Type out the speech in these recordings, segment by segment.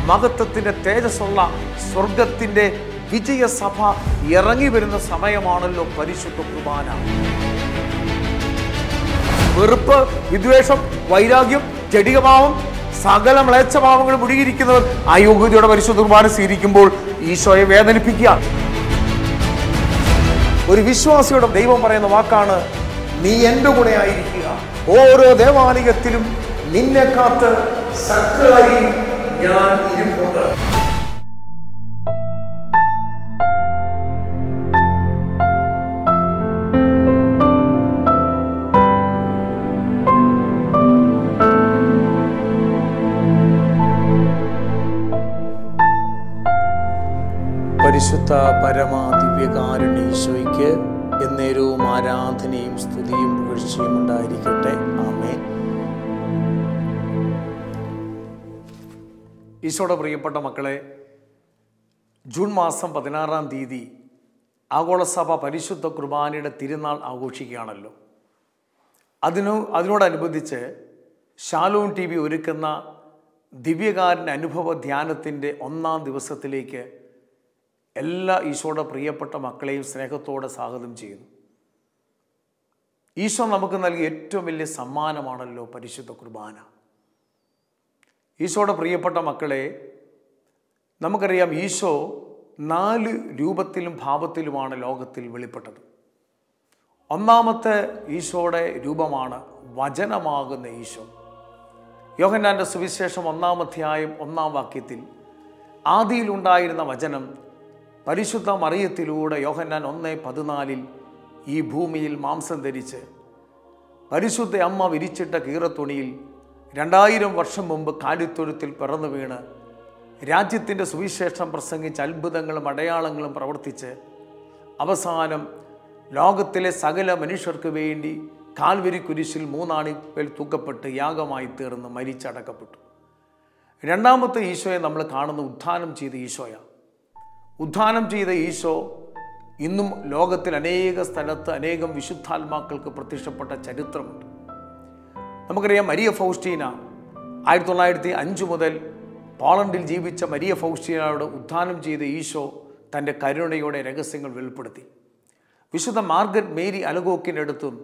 മഹത്വത്തിന്റെ തേജസ്സുള്ള സ്വർഗത്തിന്റെ വിജയസഭ ഇറങ്ങി വരുന്ന സമയമാണല്ലോ പരിശുദ്ധ കുർബാന വെറുപ്പ് വിദ്വേഷം വൈരാഗ്യം ജടികഭാവം സകല മ്ലേച്ഛഭാവങ്ങൾ മുഴുകിയിരിക്കുന്നവർ ആ യോഗ്യതയുടെ പരിശുദ്ധ കുർബാന സ്വീകരിക്കുമ്പോൾ ഈശോയെ വേദനിപ്പിക്കുക ഒരു വിശ്വാസിയുടെ ദൈവം പറയുന്ന വാക്കാണ് നീ എൻ്റെ കൂടെ ആയിരിക്കുക ഓരോ ദേവാലയത്തിലും നിന്നെ കാത്ത് സക്രായി ഞാൻ ഇരിപ്പുണ്ട് പരിശുദ്ധ പരമാ ദിവ്യകാരുണ്യ ഈശോയ്ക്ക് എന്നേരവും ആരാധനയും സ്തുതിയും പുകഴ്ചയും ഉണ്ടായിരിക്കട്ടെ ആമേ ഈശോയുടെ പ്രിയപ്പെട്ട മക്കളെ ജൂൺ മാസം പതിനാറാം തീയതി ആഗോളസഭ പരിശുദ്ധ കുർബാനയുടെ തിരുനാൾ ആഘോഷിക്കുകയാണല്ലോ അതിനു അതിനോടനുബന്ധിച്ച് ഷാലോൺ ടി വി ഒരുക്കുന്ന ദിവ്യകാരൻ അനുഭവ ധ്യാനത്തിൻ്റെ ഒന്നാം ദിവസത്തിലേക്ക് എല്ലാ ഈശോയുടെ പ്രിയപ്പെട്ട മക്കളെയും സ്നേഹത്തോടെ സ്വാഗതം ചെയ്യുന്നു ഈശോ നമുക്ക് നൽകിയ ഏറ്റവും വലിയ സമ്മാനമാണല്ലോ പരിശുദ്ധ കുർബാന ഈശോയുടെ പ്രിയപ്പെട്ട മക്കളെ നമുക്കറിയാം ഈശോ നാല് രൂപത്തിലും ഭാവത്തിലുമാണ് ലോകത്തിൽ വെളിപ്പെട്ടത് ഒന്നാമത്തെ ഈശോയുടെ രൂപമാണ് വചനമാകുന്ന ഈശോ യോഹന്നാൻ്റെ സുവിശേഷം ഒന്നാം അധ്യായം ഒന്നാം വാക്യത്തിൽ ആദിയിലുണ്ടായിരുന്ന വചനം പരിശുദ്ധ മറിയത്തിലൂടെ യോഹന്നാൻ ഒന്ന് പതിനാലിൽ ഈ ഭൂമിയിൽ മാംസം ധരിച്ച് പരിശുദ്ധ അമ്മ വിരിച്ചിട്ട കീറത്തുണിയിൽ രണ്ടായിരം വർഷം മുമ്പ് കാലിത്തൊഴുത്തിൽ പിറന്നു വീണ് രാജ്യത്തിൻ്റെ സുവിശേഷം പ്രസംഗിച്ച് അത്ഭുതങ്ങളും അടയാളങ്ങളും പ്രവർത്തിച്ച് അവസാനം ലോകത്തിലെ സകല മനുഷ്യർക്ക് വേണ്ടി കാൽവരി കുരിശിൽ മൂന്നാണിപ്പേൽ തൂക്കപ്പെട്ട് യാഗമായി തീർന്ന് മരിച്ചടക്കപ്പെട്ടു രണ്ടാമത്തെ ഈശോയെ നമ്മൾ കാണുന്ന ഉത്ഥാനം ചെയ്ത ഈശോയാണ് ഉദ്ധാനം ചെയ്ത ഈശോ ഇന്നും ലോകത്തിൽ അനേക സ്ഥലത്ത് അനേകം വിശുദ്ധാത്മാക്കൾക്ക് പ്രത്യക്ഷപ്പെട്ട ചരിത്രമുണ്ട് നമുക്കറിയാം മരിയ ഫൗസ്റ്റീന ആയിരത്തി തൊള്ളായിരത്തി അഞ്ച് മുതൽ പോളണ്ടിൽ ജീവിച്ച മരിയ ഫൗസ്റ്റീനയോട് ഉദ്ധാനം ചെയ്ത ഈശോ തൻ്റെ കരുണയുടെ രഹസ്യങ്ങൾ വെളിപ്പെടുത്തി വിശുദ്ധ മാർഗറ്റ് മേരി അലഗോക്കിൻ്റെ അടുത്തും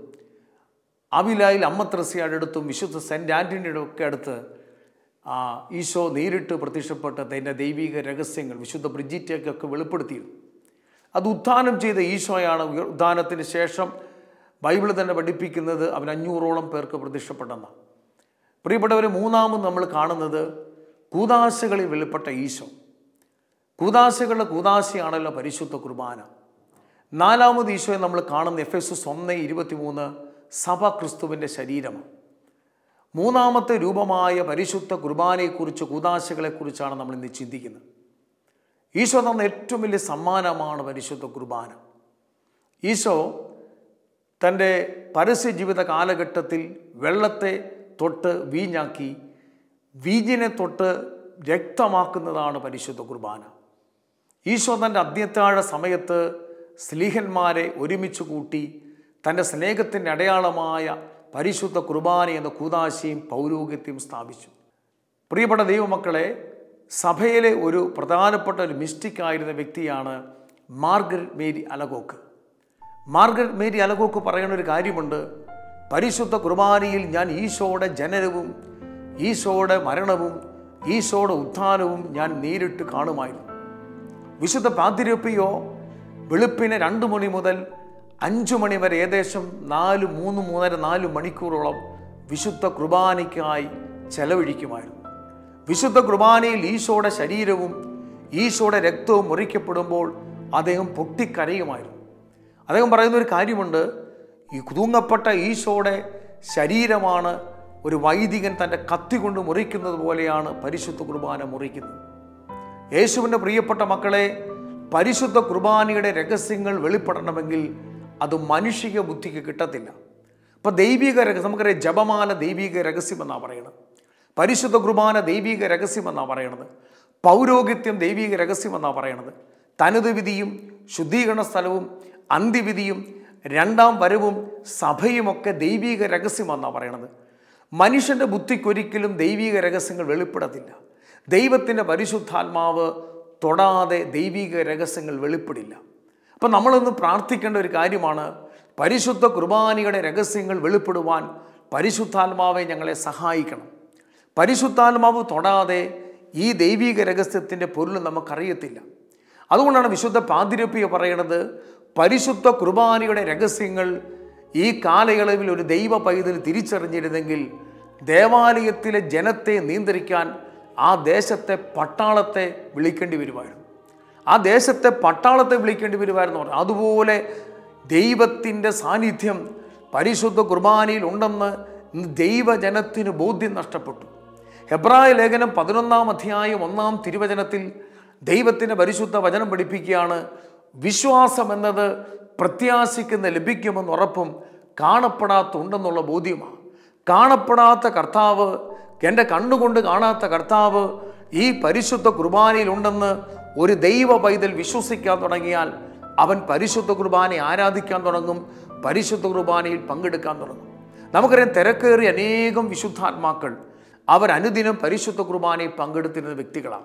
അവിലായിൽ അമ്മ ത്രസിയുടെ അടുത്തും വിശുദ്ധ സെൻറ്റ് ആൻ്റണിയുടെ ഒക്കെ അടുത്ത് ആ, ഈശോ നേരിട്ട് പ്രത്യക്ഷപ്പെട്ട തൻ്റെ ദൈവിക രഹസ്യങ്ങൾ വിശുദ്ധ ബ്രിജിറ്റയ്ക്കൊക്കെ വെളിപ്പെടുത്തിയിരുന്നു അത് ഉത്ഥാനം ചെയ്ത ഈശോയാണ് ഉയ- ഉത്ഥാനത്തിന് ശേഷം ബൈബിൾ തന്നെ പഠിപ്പിക്കുന്നത് അവൻ അഞ്ഞൂറോളം പേർക്ക് പ്രത്യക്ഷപ്പെട്ടെന്നാണ് പ്രിയപ്പെട്ടവരെ മൂന്നാമത് നമ്മൾ കാണുന്നത് കൂതാശകളിൽ വെളിപ്പെട്ട ഈശോ കൂതാശകളുടെ കൂതാശയാണല്ലോ പരിശുദ്ധ കുർബാന നാലാമത് ഈശോയെ നമ്മൾ കാണുന്ന എഫ് എസ് എസ് ഒന്ന് ഇരുപത്തിമൂന്ന് സഭ ക്രിസ്തുവിൻ്റെ ശരീരമാണ് മൂന്നാമത്തെ രൂപമായ പരിശുദ്ധ കുർബാനയെക്കുറിച്ച് കൂതാശകളെക്കുറിച്ചാണ് നമ്മൾ ഇന്ന് ചിന്തിക്കുന്നത് ഈശോ തന്ന ഏറ്റവും വലിയ സമ്മാനമാണ് പരിശുദ്ധ കുർബാന ഈശോ തൻ്റെ പരസ്യ ജീവിത കാലഘട്ടത്തിൽ വെള്ളത്തെ തൊട്ട് വീഞ്ഞാക്കി വീഞ്ഞിനെ തൊട്ട് രക്തമാക്കുന്നതാണ് പരിശുദ്ധ കുർബാന ഈശോ തൻ്റെ അദ്യത്താഴ സമയത്ത് സ്ലീഹന്മാരെ ഒരുമിച്ച് കൂട്ടി തൻ്റെ സ്നേഹത്തിൻ്റെ അടയാളമായ പരിശുദ്ധ കുർബാന എന്ന കൂതാശയും പൗരോഗ്യത്തെയും സ്ഥാപിച്ചു പ്രിയപ്പെട്ട ദൈവമക്കളെ സഭയിലെ ഒരു പ്രധാനപ്പെട്ട ഒരു മിസ്റ്റിക്കായിരുന്ന വ്യക്തിയാണ് Margaret Mary Alacoque Margaret Mary Alacoque പറയുന്ന ഒരു കാര്യമുണ്ട് പരിശുദ്ധ കുർബാനയിൽ ഞാൻ ഈശോയുടെ ജനനവും ഈശോയുടെ മരണവും ഈശോയുടെ ഉത്ഥാനവും ഞാൻ നേരിട്ട് കാണുമായിരുന്നു വിശുദ്ധ പാതിരപ്പിയോ വെളുപ്പിന് രണ്ട് മണി മുതൽ അഞ്ചു മണി വരെ ഏകദേശം നാല് മൂന്ന് മൂന്നര നാല് മണിക്കൂറോളം വിശുദ്ധ കുർബാനയ്ക്കായി ചെലവഴിക്കുമായിരുന്നു വിശുദ്ധ കുർബാനയിൽ ഈശോയുടെ ശരീരവും ഈശോയുടെ രക്തവും മുറിക്കപ്പെടുമ്പോൾ അദ്ദേഹം പൊട്ടിക്കരയുമായിരുന്നു അദ്ദേഹം പറയുന്ന ഒരു കാര്യമുണ്ട് ഈ തൂങ്ങപ്പെട്ട ഈശോയുടെ ശരീരമാണ് ഒരു വൈദികൻ തൻ്റെ കത്തി കൊണ്ട് മുറിക്കുന്നത് പോലെയാണ് പരിശുദ്ധ കുർബാന മുറിക്കുന്നത് യേശുവിൻ്റെ പ്രിയപ്പെട്ട മക്കളെ പരിശുദ്ധ കുർബാനയുടെ രഹസ്യങ്ങൾ വെളിപ്പെടണമെങ്കിൽ അത് മനുഷിക ബുദ്ധിക്ക് കിട്ടത്തില്ല ഇപ്പം ദൈവിക രഹസ്യം നമുക്കറിയാം ജപമാല ദൈവിക രഹസ്യമെന്നാണ് പറയുന്നത് പരിശുദ്ധ കുർബാന ദൈവിക രഹസ്യമെന്നാണ് പറയണത് പൗരോഹിത്യം ദൈവിക രഹസ്യമെന്നാണ് പറയണത് തനത് വിധിയും ശുദ്ധീകരണ സ്ഥലവും അന്ത്യവിധിയും രണ്ടാം വരവും സഭയുമൊക്കെ ദൈവിക രഹസ്യമെന്നാണ് പറയണത് മനുഷ്യൻ്റെ ബുദ്ധിക്കൊരിക്കലും ദൈവിക രഹസ്യങ്ങൾ വെളിപ്പെടത്തില്ല ദൈവത്തിൻ്റെ പരിശുദ്ധാത്മാവ് തൊടാതെ ദൈവിക രഹസ്യങ്ങൾ വെളിപ്പെടില്ല അപ്പം നമ്മളൊന്ന് പ്രാർത്ഥിക്കേണ്ട ഒരു കാര്യമാണ് പരിശുദ്ധ കുർബാനയുടെ രഹസ്യങ്ങൾ വെളിപ്പെടുവാൻ പരിശുദ്ധാത്മാവെ ഞങ്ങളെ സഹായിക്കണം പരിശുദ്ധാത്മാവ് തൊടാതെ ഈ ദൈവിക രഹസ്യത്തിൻ്റെ പൊരുൾ നമുക്കറിയത്തില്ല അതുകൊണ്ടാണ് വിശുദ്ധ പാതിരപ്പിയ പറയണത് പരിശുദ്ധ കുർബാനയുടെ രഹസ്യങ്ങൾ ഈ കാലയളവിൽ ഒരു ദൈവ പൈതൽ തിരിച്ചറിഞ്ഞിരുന്നെങ്കിൽ ദേവാലയത്തിലെ ജനത്തെ നിയന്ത്രിക്കാൻ ആ ദേശത്തെ പട്ടാളത്തെ വിളിക്കേണ്ടി വരുമായിരുന്നു ആ ദേശത്തെ പട്ടാളത്തെ വിളിക്കേണ്ടി വരുമായിരുന്നു പറഞ്ഞു അതുപോലെ ദൈവത്തിൻ്റെ സാന്നിധ്യം പരിശുദ്ധ കുർബാനയിൽ ഉണ്ടെന്ന് ഇന്ന് ദൈവജനത്തിന് ബോധ്യം നഷ്ടപ്പെട്ടു ഹെബ്രായ ലേഖനം പതിനൊന്നാം അധ്യായം ഒന്നാം തിരുവചനത്തിൽ ദൈവത്തിൻ്റെ പരിശുദ്ധ വചനം പഠിപ്പിക്കുകയാണ് വിശ്വാസം എന്നത് പ്രത്യാശിക്കുന്ന ലഭിക്കുമെന്ന് ഉറപ്പും കാണപ്പെടാത്തുണ്ടെന്നുള്ള ബോധ്യമാണ് കാണപ്പെടാത്ത കർത്താവ് എൻ്റെ കണ്ണുകൊണ്ട് കാണാത്ത കർത്താവ് ഈ പരിശുദ്ധ കുർബാനയിലുണ്ടെന്ന് ഒരു ദൈവ പൈതൽ വിശ്വസിക്കാൻ തുടങ്ങിയാൽ അവൻ പരിശുദ്ധ കുർബാനയെ ആരാധിക്കാൻ തുടങ്ങും പരിശുദ്ധ കുർബാനയിൽ പങ്കെടുക്കാൻ തുടങ്ങും നമുക്കറിയാം തിരക്കേറിയ അനേകം വിശുദ്ധാത്മാക്കൾ അവർ അനുദിനം പരിശുദ്ധ കുർബാനയിൽ പങ്കെടുത്തിരുന്ന വ്യക്തികളാണ്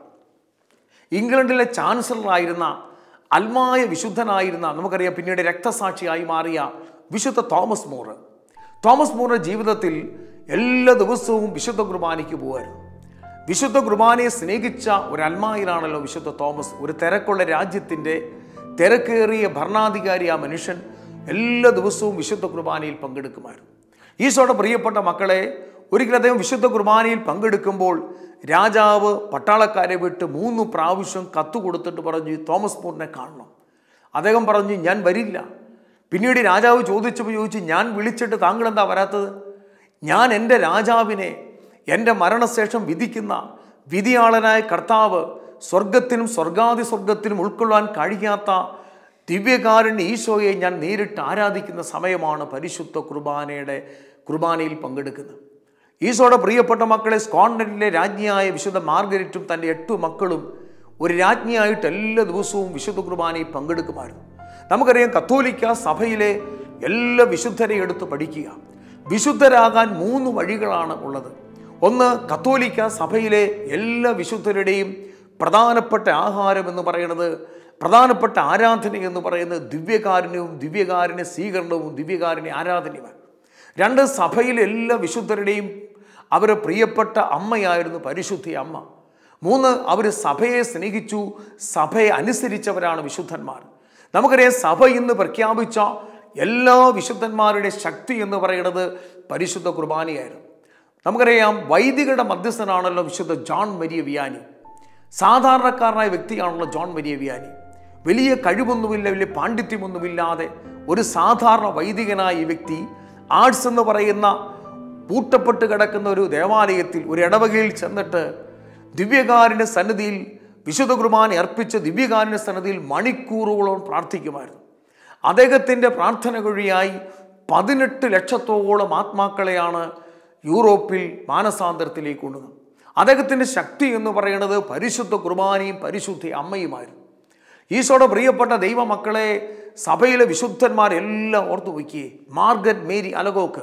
ഇംഗ്ലണ്ടിലെ ചാൻസലറായിരുന്ന അൽമായ വിശുദ്ധനായിരുന്ന നമുക്കറിയാം പിന്നീട് രക്തസാക്ഷിയായി മാറിയ വിശുദ്ധ തോമസ് മൂർ തോമസ് മൂറിൻ്റെ ജീവിതത്തിൽ എല്ലാ ദിവസവും വിശുദ്ധ കുർബാനയ്ക്ക് പോകുമായിരുന്നു വിശുദ്ധ കുർബാനയെ സ്നേഹിച്ച ഒരു അൽമായിലാണല്ലോ വിശുദ്ധ തോമസ് ഒരു തിരക്കുള്ള രാജ്യത്തിൻ്റെ തിരക്കേറിയ ഭരണാധികാരി ആ മനുഷ്യൻ എല്ലാ ദിവസവും വിശുദ്ധ കുർബാനയിൽ പങ്കെടുക്കുമായിരുന്നു ഈശോയുടെ പ്രിയപ്പെട്ട മക്കളെ ഒരിക്കൽ അദ്ദേഹം വിശുദ്ധ കുർബാനയിൽ പങ്കെടുക്കുമ്പോൾ രാജാവ് പട്ടാളക്കാരെ വിട്ട് മൂന്ന് പ്രാവശ്യം കത്ത് കൊടുത്തിട്ട് പറഞ്ഞു തോമസ് മൂറിനെ കാണണം അദ്ദേഹം പറഞ്ഞു ഞാൻ വരില്ല പിന്നീട് രാജാവ് ചോദിച്ചപ്പോൾ ചോദിച്ചു ഞാൻ വിളിച്ചിട്ട് താങ്കൾ എന്താ വരാത്തത് ഞാൻ എൻ്റെ രാജാവിനെ എൻ്റെ മരണശേഷം വിധിക്കുന്ന വിധിയാളനായ കർത്താവ് സ്വർഗത്തിനും സ്വർഗാദി സ്വർഗത്തിനും ഉൾക്കൊള്ളാൻ കഴിയാത്ത ദിവ്യകാരുണ്യ ഈശോയെ ഞാൻ നേരിട്ട് ആരാധിക്കുന്ന സമയമാണ് പരിശുദ്ധ കുർബാനയുടെ കുർബാനയിൽ പങ്കെടുക്കുന്നത് ഈശോയുടെ പ്രിയപ്പെട്ട മക്കളെ സ്കോട്ട്ലൻഡിലെ രാജ്ഞിയായ വിശുദ്ധ മാർഗരറ്റും തൻ്റെ എട്ടു മക്കളും ഒരു രാജ്ഞിയായിട്ട് എല്ലാ ദിവസവും വിശുദ്ധ കുർബാനയിൽ പങ്കെടുക്കുമായിരുന്നു നമുക്കറിയാം കത്തോലിക്ക സഭയിലെ എല്ലാ വിശുദ്ധരെ എടുത്ത് പഠിക്കുക വിശുദ്ധരാകാൻ മൂന്ന് വഴികളാണ് ഉള്ളത് ഒന്ന് കത്തോലിക്ക സഭയിലെ എല്ലാ വിശുദ്ധരുടെയും പ്രധാനപ്പെട്ട ആഹാരം എന്ന് പറയുന്നത് പ്രധാനപ്പെട്ട ആരാധന എന്ന് പറയുന്നത് ദിവ്യകാരുണ്യവും ദിവ്യകാരുണ്യ സ്വീകരണവും ദിവ്യകാരുണ്യ ആരാധനയുമാണ് രണ്ട് സഭയിലെ എല്ലാ വിശുദ്ധരുടെയും അവരെ പ്രിയപ്പെട്ട അമ്മയായിരുന്നു പരിശുദ്ധി അമ്മ മൂന്ന് അവർ സഭയെ സ്നേഹിച്ചു സഭയെ അനുസരിച്ചവരാണ് വിശുദ്ധന്മാർ നമുക്കറിയാം സഭ ഇന്ന് പ്രഖ്യാപിച്ച എല്ലാ വിശുദ്ധന്മാരുടെ ശക്തി എന്ന് പറയുന്നത് പരിശുദ്ധ കുർബാനയായിരുന്നു നമുക്കറിയാം വൈദികരുടെ മധ്യസ്ഥനാണല്ലോ വിശുദ്ധ ജോൺ മരിയ വിയാനി സാധാരണക്കാരനായ വ്യക്തിയാണല്ലോ ജോൺ മരിയ വിയാനി വലിയ കഴിവൊന്നുമില്ല വലിയ പാണ്ഡിത്യമൊന്നുമില്ലാതെ ഒരു സാധാരണ വൈദികനായ ഈ വ്യക്തി ആർട്സ് എന്ന് പറയുന്ന പൂട്ടപ്പെട്ട് കിടക്കുന്ന ഒരു ദേവാലയത്തിൽ ഒരു ഇടവകയിൽ ചെന്നിട്ട് ദിവ്യകാരൻ്റെ സന്നിധിയിൽ വിശുദ്ധ കുർബാന അർപ്പിച്ച ദിവ്യകാരൻ്റെ സന്നിധിയിൽ മണിക്കൂറുകളോളം പ്രാർത്ഥിക്കുമായിരുന്നു അദ്ദേഹത്തിൻ്റെ പ്രാർത്ഥന വഴിയായി പതിനെട്ട് ലക്ഷത്തോളം ആത്മാക്കളെയാണ് യൂറോപ്പിൽ മാനസാന്തരത്തിലേക്ക് കൊണ്ടുവന്നത് അദ്ദേഹത്തിൻ്റെ ശക്തി എന്ന് പറയുന്നത് പരിശുദ്ധ കുർബാനയും പരിശുദ്ധ അമ്മയുമായിരുന്നു ഈശോയുടെ പ്രിയപ്പെട്ട ദൈവമക്കളെ സഭയിലെ വിശുദ്ധന്മാരെല്ലാം ഓർത്തു വയ്ക്കുകയെ മാർഗറ്റ് മേരി അലഗോക്ക്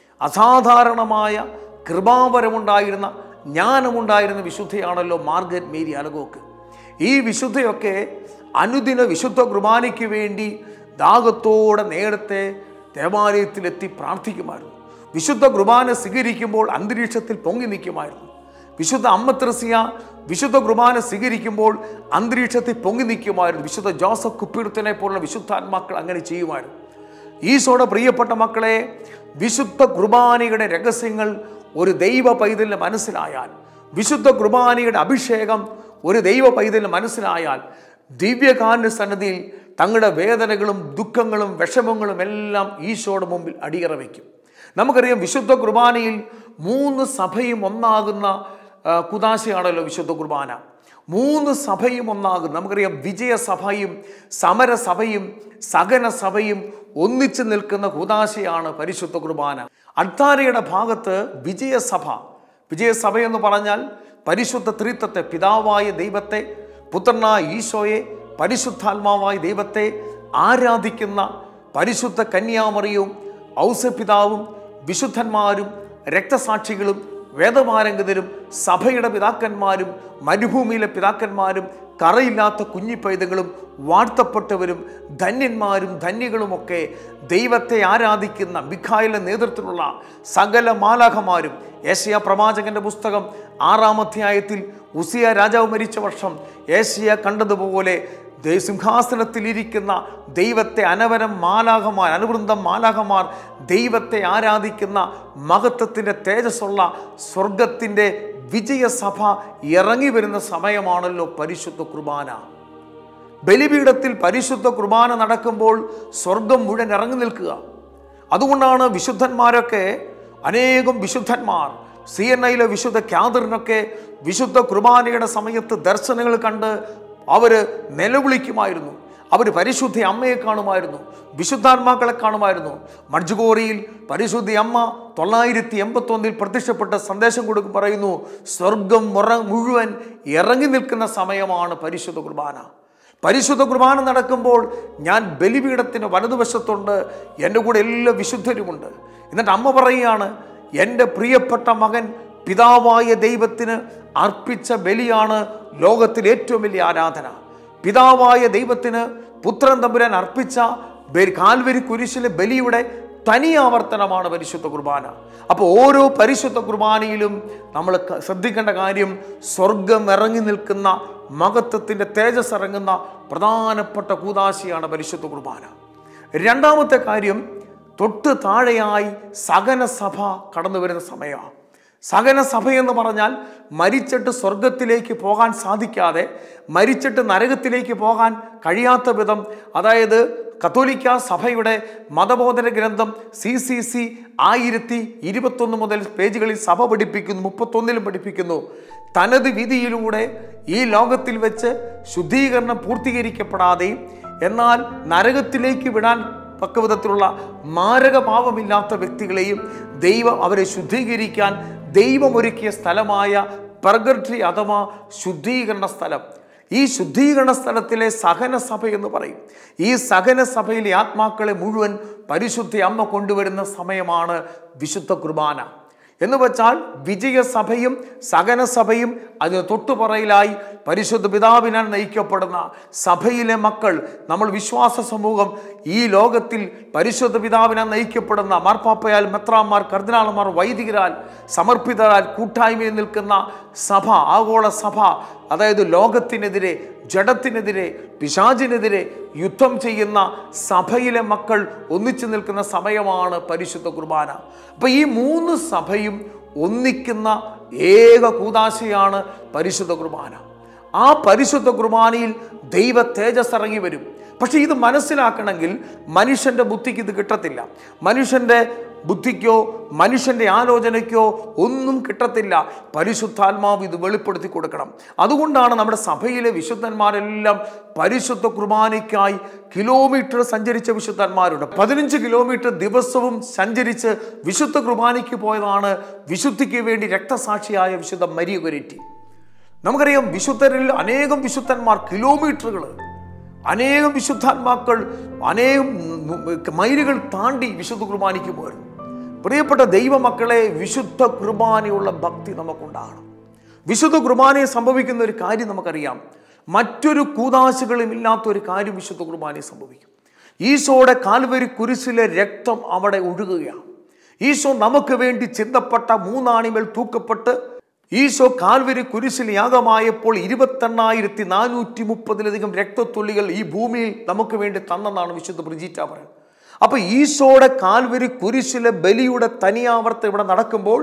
അസാധാരണമായ കൃപാവരമുണ്ടായിരുന്ന ജ്ഞാനമുണ്ടായിരുന്ന വിശുദ്ധയാണല്ലോ മാർഗറ്റ് മേരി അലഗോക്ക് ഈ വിശുദ്ധയൊക്കെ അനുദിന വിശുദ്ധ കുർബാനയ്ക്ക് വേണ്ടി ദാഹത്തോടെ നേരത്തെ ദേവാലയത്തിലെത്തി പ്രാർത്ഥിക്കുമായിരുന്നു വിശുദ്ധ കുർബാന സ്വീകരിക്കുമ്പോൾ അന്തരീക്ഷത്തിൽ പൊങ്ങി നിൽക്കുമായിരുന്നു വിശുദ്ധ അമ്മ ത്രസിയ വിശുദ്ധ കുർബാന സ്വീകരിക്കുമ്പോൾ അന്തരീക്ഷത്തിൽ പൊങ്ങി നിൽക്കുമായിരുന്നു വിശുദ്ധ ജോസഫ് കുപ്പിടുത്തനെ പോലുള്ള വിശുദ്ധാത്മാക്കൾ അങ്ങനെ ചെയ്യുമായിരുന്നു ഈശോയുടെ പ്രിയപ്പെട്ട മക്കളെ വിശുദ്ധ കുർബാനയുടെ രഹസ്യങ്ങൾ ഒരു ദൈവ പൈതലിന് മനസ്സിലായാൽ വിശുദ്ധ കുർബാനയുടെ അഭിഷേകം ഒരു ദൈവ പൈതലിന് മനസ്സിലായാൽ ദിവ്യകാരുണ്യ സന്നദ്ധിയിൽ തങ്ങളുടെ വേദനകളും ദുഃഖങ്ങളും വിഷമങ്ങളും എല്ലാം ഈശോയുടെ മുമ്പിൽ അടിയറ വയ്ക്കും നമുക്കറിയാം വിശുദ്ധ കുർബാനയിൽ മൂന്ന് സഭയും ഒന്നാകുന്ന ആ, കുദാശയാണല്ലോ വിശുദ്ധ കുർബാന മൂന്ന് സഭയും ഒന്നാകും നമുക്കറിയാം വിജയസഭയും സമരസഭയും സഹന സഭയും ഒന്നിച്ചു നിൽക്കുന്ന കുദാശയാണ് പരിശുദ്ധ കുർബാന അൾത്താരയുടെ ഭാഗത്ത് വിജയസഭ വിജയസഭ എന്ന് പറഞ്ഞാൽ പരിശുദ്ധ ത്രിത്വത്തെ പിതാവായ ദൈവത്തെ പുത്രനായ ഈശോയെ പരിശുദ്ധാത്മാവായ ദൈവത്തെ ആരാധിക്കുന്ന പരിശുദ്ധ കന്യാമറിയും ഔസപിതാവും വിശുദ്ധന്മാരും രക്തസാക്ഷികളും വേദപാരംഗതരും സഭയുടെ പിതാക്കന്മാരും മരുഭൂമിയിലെ പിതാക്കന്മാരും കറയില്ലാത്ത കുഞ്ഞിപ്പൈതങ്ങളും വാഴ്ത്തപ്പെട്ടവരും ധന്യന്മാരും ധന്യകളുമൊക്കെ ദൈവത്തെ ആരാധിക്കുന്ന മിഖായിലെ നേതൃത്വത്തിലുള്ള സകല മാലാഖമാരും ഏഷ്യ പ്രവാചകന്റെ പുസ്തകം ആറാം അധ്യായത്തിൽ ഉസിയ രാജാവ് മരിച്ച വർഷം ഏഷ്യ കണ്ടതുപോലെ ദൈ- സിംഹാസനത്തിലിരിക്കുന്ന ദൈവത്തെ അനവരം മാലാഖമാർ അനുവൃന്ദം മാലാഖമാർ ദൈവത്തെ ആരാധിക്കുന്ന മഹത്വത്തിൻ്റെ തേജസ്സുള്ള സ്വർഗത്തിൻ്റെ വിജയസഭ ഇറങ്ങി വരുന്ന സമയമാണല്ലോ പരിശുദ്ധ കുർബാന ബലിപീഠത്തിൽ പരിശുദ്ധ കുർബാന നടക്കുമ്പോൾ സ്വർഗം മുഴുവൻ ഇറങ്ങി നിൽക്കുക അതുകൊണ്ടാണ് വിശുദ്ധന്മാരൊക്കെ അനേകം വിശുദ്ധന്മാർ സി എൻ ഐയിലെ വിശുദ്ധ ക്യാദറിനൊക്കെ വിശുദ്ധ കുർബാനയുടെ സമയത്ത് ദർശനങ്ങൾ കണ്ട് അവർ നിലവിളിക്കുമായിരുന്നു അവർ പരിശുദ്ധ അമ്മയെ കാണുമായിരുന്നു വിശുദ്ധാത്മാക്കളെ കാണുമായിരുന്നു മഡ്ജുഗോറിയിൽ പരിശുദ്ധ അമ്മ തൊള്ളായിരത്തി എൺപത്തൊന്നിൽ പ്രത്യക്ഷപ്പെട്ട സന്ദേശം കൊടുക്കും പറയുന്നു സ്വർഗം മുറ മുഴുവൻ ഇറങ്ങി നിൽക്കുന്ന സമയമാണ് പരിശുദ്ധ കുർബാന പരിശുദ്ധ കുർബാന നടക്കുമ്പോൾ ഞാൻ ബലിപീഠത്തിന് വലതുവശത്തുണ്ട് എൻ്റെ കൂടെ എല്ലാ വിശുദ്ധരുമുണ്ട് എന്നിട്ട് അമ്മ പറയുകയാണ് എൻ്റെ പ്രിയപ്പെട്ട മകൻ പിതാവായ ദൈവത്തിന് അർപ്പിച്ച ബലിയാണ് ലോകത്തിലെ ഏറ്റവും വലിയ ആരാധന പിതാവായ ദൈവത്തിന് പുത്രൻ തമ്പുരാൻ അർപ്പിച്ച ബലി- കാൽവരി കുരിശിലെ ബലിയുടെ തനി ആവർത്തനമാണ് പരിശുദ്ധ കുർബാന അപ്പോൾ ഓരോ പരിശുദ്ധ കുർബാനയിലും നമ്മൾ ക- ശ്രദ്ധിക്കേണ്ട കാര്യം സ്വർഗം ഇറങ്ങി നിൽക്കുന്ന മഹത്വത്തിൻ്റെ തേജസ് ഇറങ്ങുന്ന പ്രധാനപ്പെട്ട കൂതാശിയാണ് പരിശുദ്ധ കുർബാന രണ്ടാമത്തെ കാര്യം തൊട്ട് താഴെയായി സകന സഭ കടന്നു വരുന്ന സമയമാണ് സകന സഭ എന്ന് പറഞ്ഞാൽ മരിച്ചിട്ട് സ്വർഗത്തിലേക്ക് പോകാൻ സാധിക്കാതെ മരിച്ചിട്ട് നരകത്തിലേക്ക് പോകാൻ കഴിയാത്ത വിധം അതായത് കത്തോലിക്ക സഭയുടെ മതബോധന ഗ്രന്ഥം സി സി സി ആയിരത്തി ഇരുപത്തൊന്ന് മുതൽ പേജുകളിൽ സഭ പഠിപ്പിക്കുന്നു മുപ്പത്തൊന്നിലും പഠിപ്പിക്കുന്നു തനത് വിധിയിലൂടെ ഈ ലോകത്തിൽ വെച്ച് ശുദ്ധീകരണം പൂർത്തീകരിക്കപ്പെടാതെയും എന്നാൽ നരകത്തിലേക്ക് വിടാൻ പക്വവിധത്തിലുള്ള മാരകഭാവമില്ലാത്ത വ്യക്തികളെയും ദൈവം അവരെ ശുദ്ധീകരിക്കാൻ ദൈവമൊരുക്കിയ സ്ഥലമായ പർഗട്രി അഥവാ ശുദ്ധീകരണ സ്ഥലം ഈ ശുദ്ധീകരണ സ്ഥലത്തിലെ സഹന സഭ എന്ന് പറയും ഈ സഹന സഭയിലെ ആത്മാക്കളെ മുഴുവൻ പരിശുദ്ധ അമ്മ കൊണ്ടുവരുന്ന സമയമാണ് വിശുദ്ധ കുർബാന എന്ന് വെച്ചാൽ വിജയസഭയും സഹനസഭയും അതിന് തൊട്ടുപുറയിലായി പരിശുദ്ധ പിതാവിനാൽ നയിക്കപ്പെടുന്ന സഭയിലെ മക്കൾ നമ്മൾ വിശ്വാസ സമൂഹം ഈ ലോകത്തിൽ പരിശുദ്ധ പിതാവിനാൽ നയിക്കപ്പെടുന്ന മാർപ്പാപ്പയാൽ മെത്രാന്മാർ കർദിനാളന്മാർ വൈദികരാൽ സമർപ്പിതരാൽ കൂട്ടായ്മയിൽ നിൽക്കുന്ന സഭ ആഗോള സഭ അതായത് ലോകത്തിനെതിരെ ജഡത്തിനെതിരെ പിശാചിനെതിരെ യുദ്ധം ചെയ്യുന്ന സഭയിലെ മക്കൾ ഒന്നിച്ചു നിൽക്കുന്ന സമയമാണ് പരിശുദ്ധ കുർബാന അപ്പൊ ഈ മൂന്ന് സഭയും ഒന്നിക്കുന്ന ഏക കൂതാശയാണ് പരിശുദ്ധ കുർബാന ആ പരിശുദ്ധ കുർബാനയിൽ ദൈവ തേജസ് ഇറങ്ങി വരും പക്ഷെ ഇത് മനസ്സിലാക്കണമെങ്കിൽ മനുഷ്യന്റെ ബുദ്ധിക്ക് ഇത് കിട്ടത്തില്ല മനുഷ്യന്റെ ബുദ്ധിക്കോ മനുഷ്യന്റെ ആലോചനയ്ക്കോ ഒന്നും കിട്ടത്തില്ല പരിശുദ്ധാത്മാവ് ഇത് വെളിപ്പെടുത്തി കൊടുക്കണം അതുകൊണ്ടാണ് നമ്മുടെ സഭയിലെ വിശുദ്ധന്മാരെല്ലാം പരിശുദ്ധ കുർബാനയ്ക്കായി കിലോമീറ്റർ സഞ്ചരിച്ച വിശുദ്ധന്മാരുണ്ട് പതിനഞ്ച് കിലോമീറ്റർ ദിവസവും സഞ്ചരിച്ച് വിശുദ്ധ കുർബാനയ്ക്ക് പോയതാണ് വിശുദ്ധിക്ക് വേണ്ടി രക്തസാക്ഷിയായ വിശുദ്ധ മരിയ കുരറ്റി നമുക്കറിയാം വിശുദ്ധരിൽ അനേകം വിശുദ്ധന്മാർ കിലോമീറ്ററുകൾ അനേകം വിശുദ്ധാത്മാക്കൾ അനേകം മൈലുകൾ താണ്ടി വിശുദ്ധ കുർബാനയ്ക്ക് പോയിരുന്നു പ്രിയപ്പെട്ട ദൈവമക്കളെ വിശുദ്ധ കുർബാനയുള്ള ഭക്തി നമുക്കുണ്ടാകണം വിശുദ്ധ കുർബാനയെ സംഭവിക്കുന്ന ഒരു കാര്യം നമുക്കറിയാം മറ്റൊരു കൂതാശകളും ഇല്ലാത്ത ഒരു കാര്യം വിശുദ്ധ കുർബാനയെ സംഭവിക്കും ഈശോയുടെ കാൽവരി കുരിശിലെ രക്തം അവിടെ ഒഴുകുകയാണ് ഈശോ നമുക്ക് വേണ്ടി ചിന്തപ്പെട്ട മൂന്നാണിമേൽ തൂക്കപ്പെട്ട് ഈശോ കാൽവരി കുരിശിൽ യാഗമായപ്പോൾ ഇരുപത്തെണ്ണായിരത്തി നാനൂറ്റി മുപ്പതിലധികം രക്തത്തുള്ളികൾ ഈ ഭൂമിയിൽ നമുക്ക് വേണ്ടി തന്നെന്നാണ് വിശുദ്ധ ബ്രിജീറ്റ പറയുന്നത് അപ്പൊ ഈശോയുടെ കാൽവരി കുരിശിലെ ബലിയുടെ തനിയാവർത്തം ഇവിടെ നടക്കുമ്പോൾ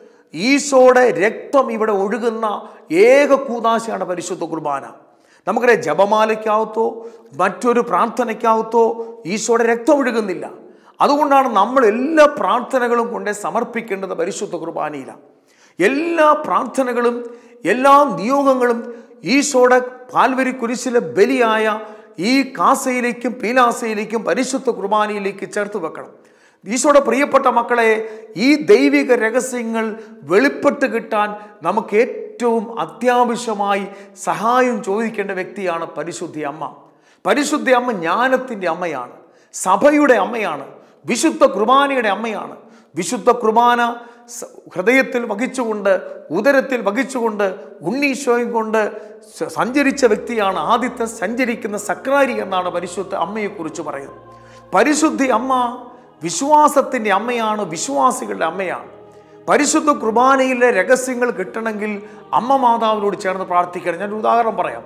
ഈശോയുടെ രക്തം ഇവിടെ ഒഴുകുന്ന ഏക കൂതാശയാണ് പരിശുദ്ധ കുർബാന നമുക്കറിയാം ജപമാലയ്ക്കകത്തോ മറ്റൊരു പ്രാർത്ഥനയ്ക്കകത്തോ ഈശോയുടെ രക്തം ഒഴുകുന്നില്ല അതുകൊണ്ടാണ് നമ്മൾ എല്ലാ പ്രാർത്ഥനകളും കൊണ്ട് സമർപ്പിക്കേണ്ടത് പരിശുദ്ധ കുർബാനയിലാണ് എല്ലാ പ്രാർത്ഥനകളും എല്ലാ നിയോഗങ്ങളും ഈശോയുടെ പാൽവരി കുരിശിലെ ബലിയായ ഈ കാസയിലേക്കും പീലാസയിലേക്കും പരിശുദ്ധ കുർബാനയിലേക്ക് ചേർത്ത് വെക്കണം ഈശോയുടെ പ്രിയപ്പെട്ട മക്കളെ ഈ ദൈവിക രഹസ്യങ്ങൾ വെളിപ്പെട്ട് കിട്ടാൻ നമുക്ക് ഏറ്റവും അത്യാവശ്യമായി സഹായം ചോദിക്കേണ്ട വ്യക്തിയാണ് പരിശുദ്ധി അമ്മ പരിശുദ്ധ അമ്മ ജ്ഞാനത്തിൻ്റെ അമ്മയാണ് സഭയുടെ അമ്മയാണ് വിശുദ്ധ കുർബാനയുടെ അമ്മയാണ് വിശുദ്ധ കുർബാന സ- ഹൃദയത്തിൽ വഹിച്ചുകൊണ്ട് ഉദരത്തിൽ വഹിച്ചുകൊണ്ട് ഉണ്ണീശോയും കൊണ്ട് സ- സഞ്ചരിച്ച വ്യക്തിയാണ് ആദ്യത്തെ സഞ്ചരിക്കുന്ന സക്രാരി എന്നാണ് പരിശുദ്ധ അമ്മയെക്കുറിച്ച് പറയുന്നത് പരിശുദ്ധി അമ്മ വിശ്വാസത്തിൻ്റെ അമ്മയാണ് വിശ്വാസികളുടെ അമ്മയാണ് പരിശുദ്ധ കുർബാനയിലെ രഹസ്യങ്ങൾ കിട്ടണമെങ്കിൽ അമ്മ മാതാവിനോട് ചേർന്ന് പ്രാർത്ഥിക്കണം ഞാൻ ഒരു ഉദാഹരണം പറയാം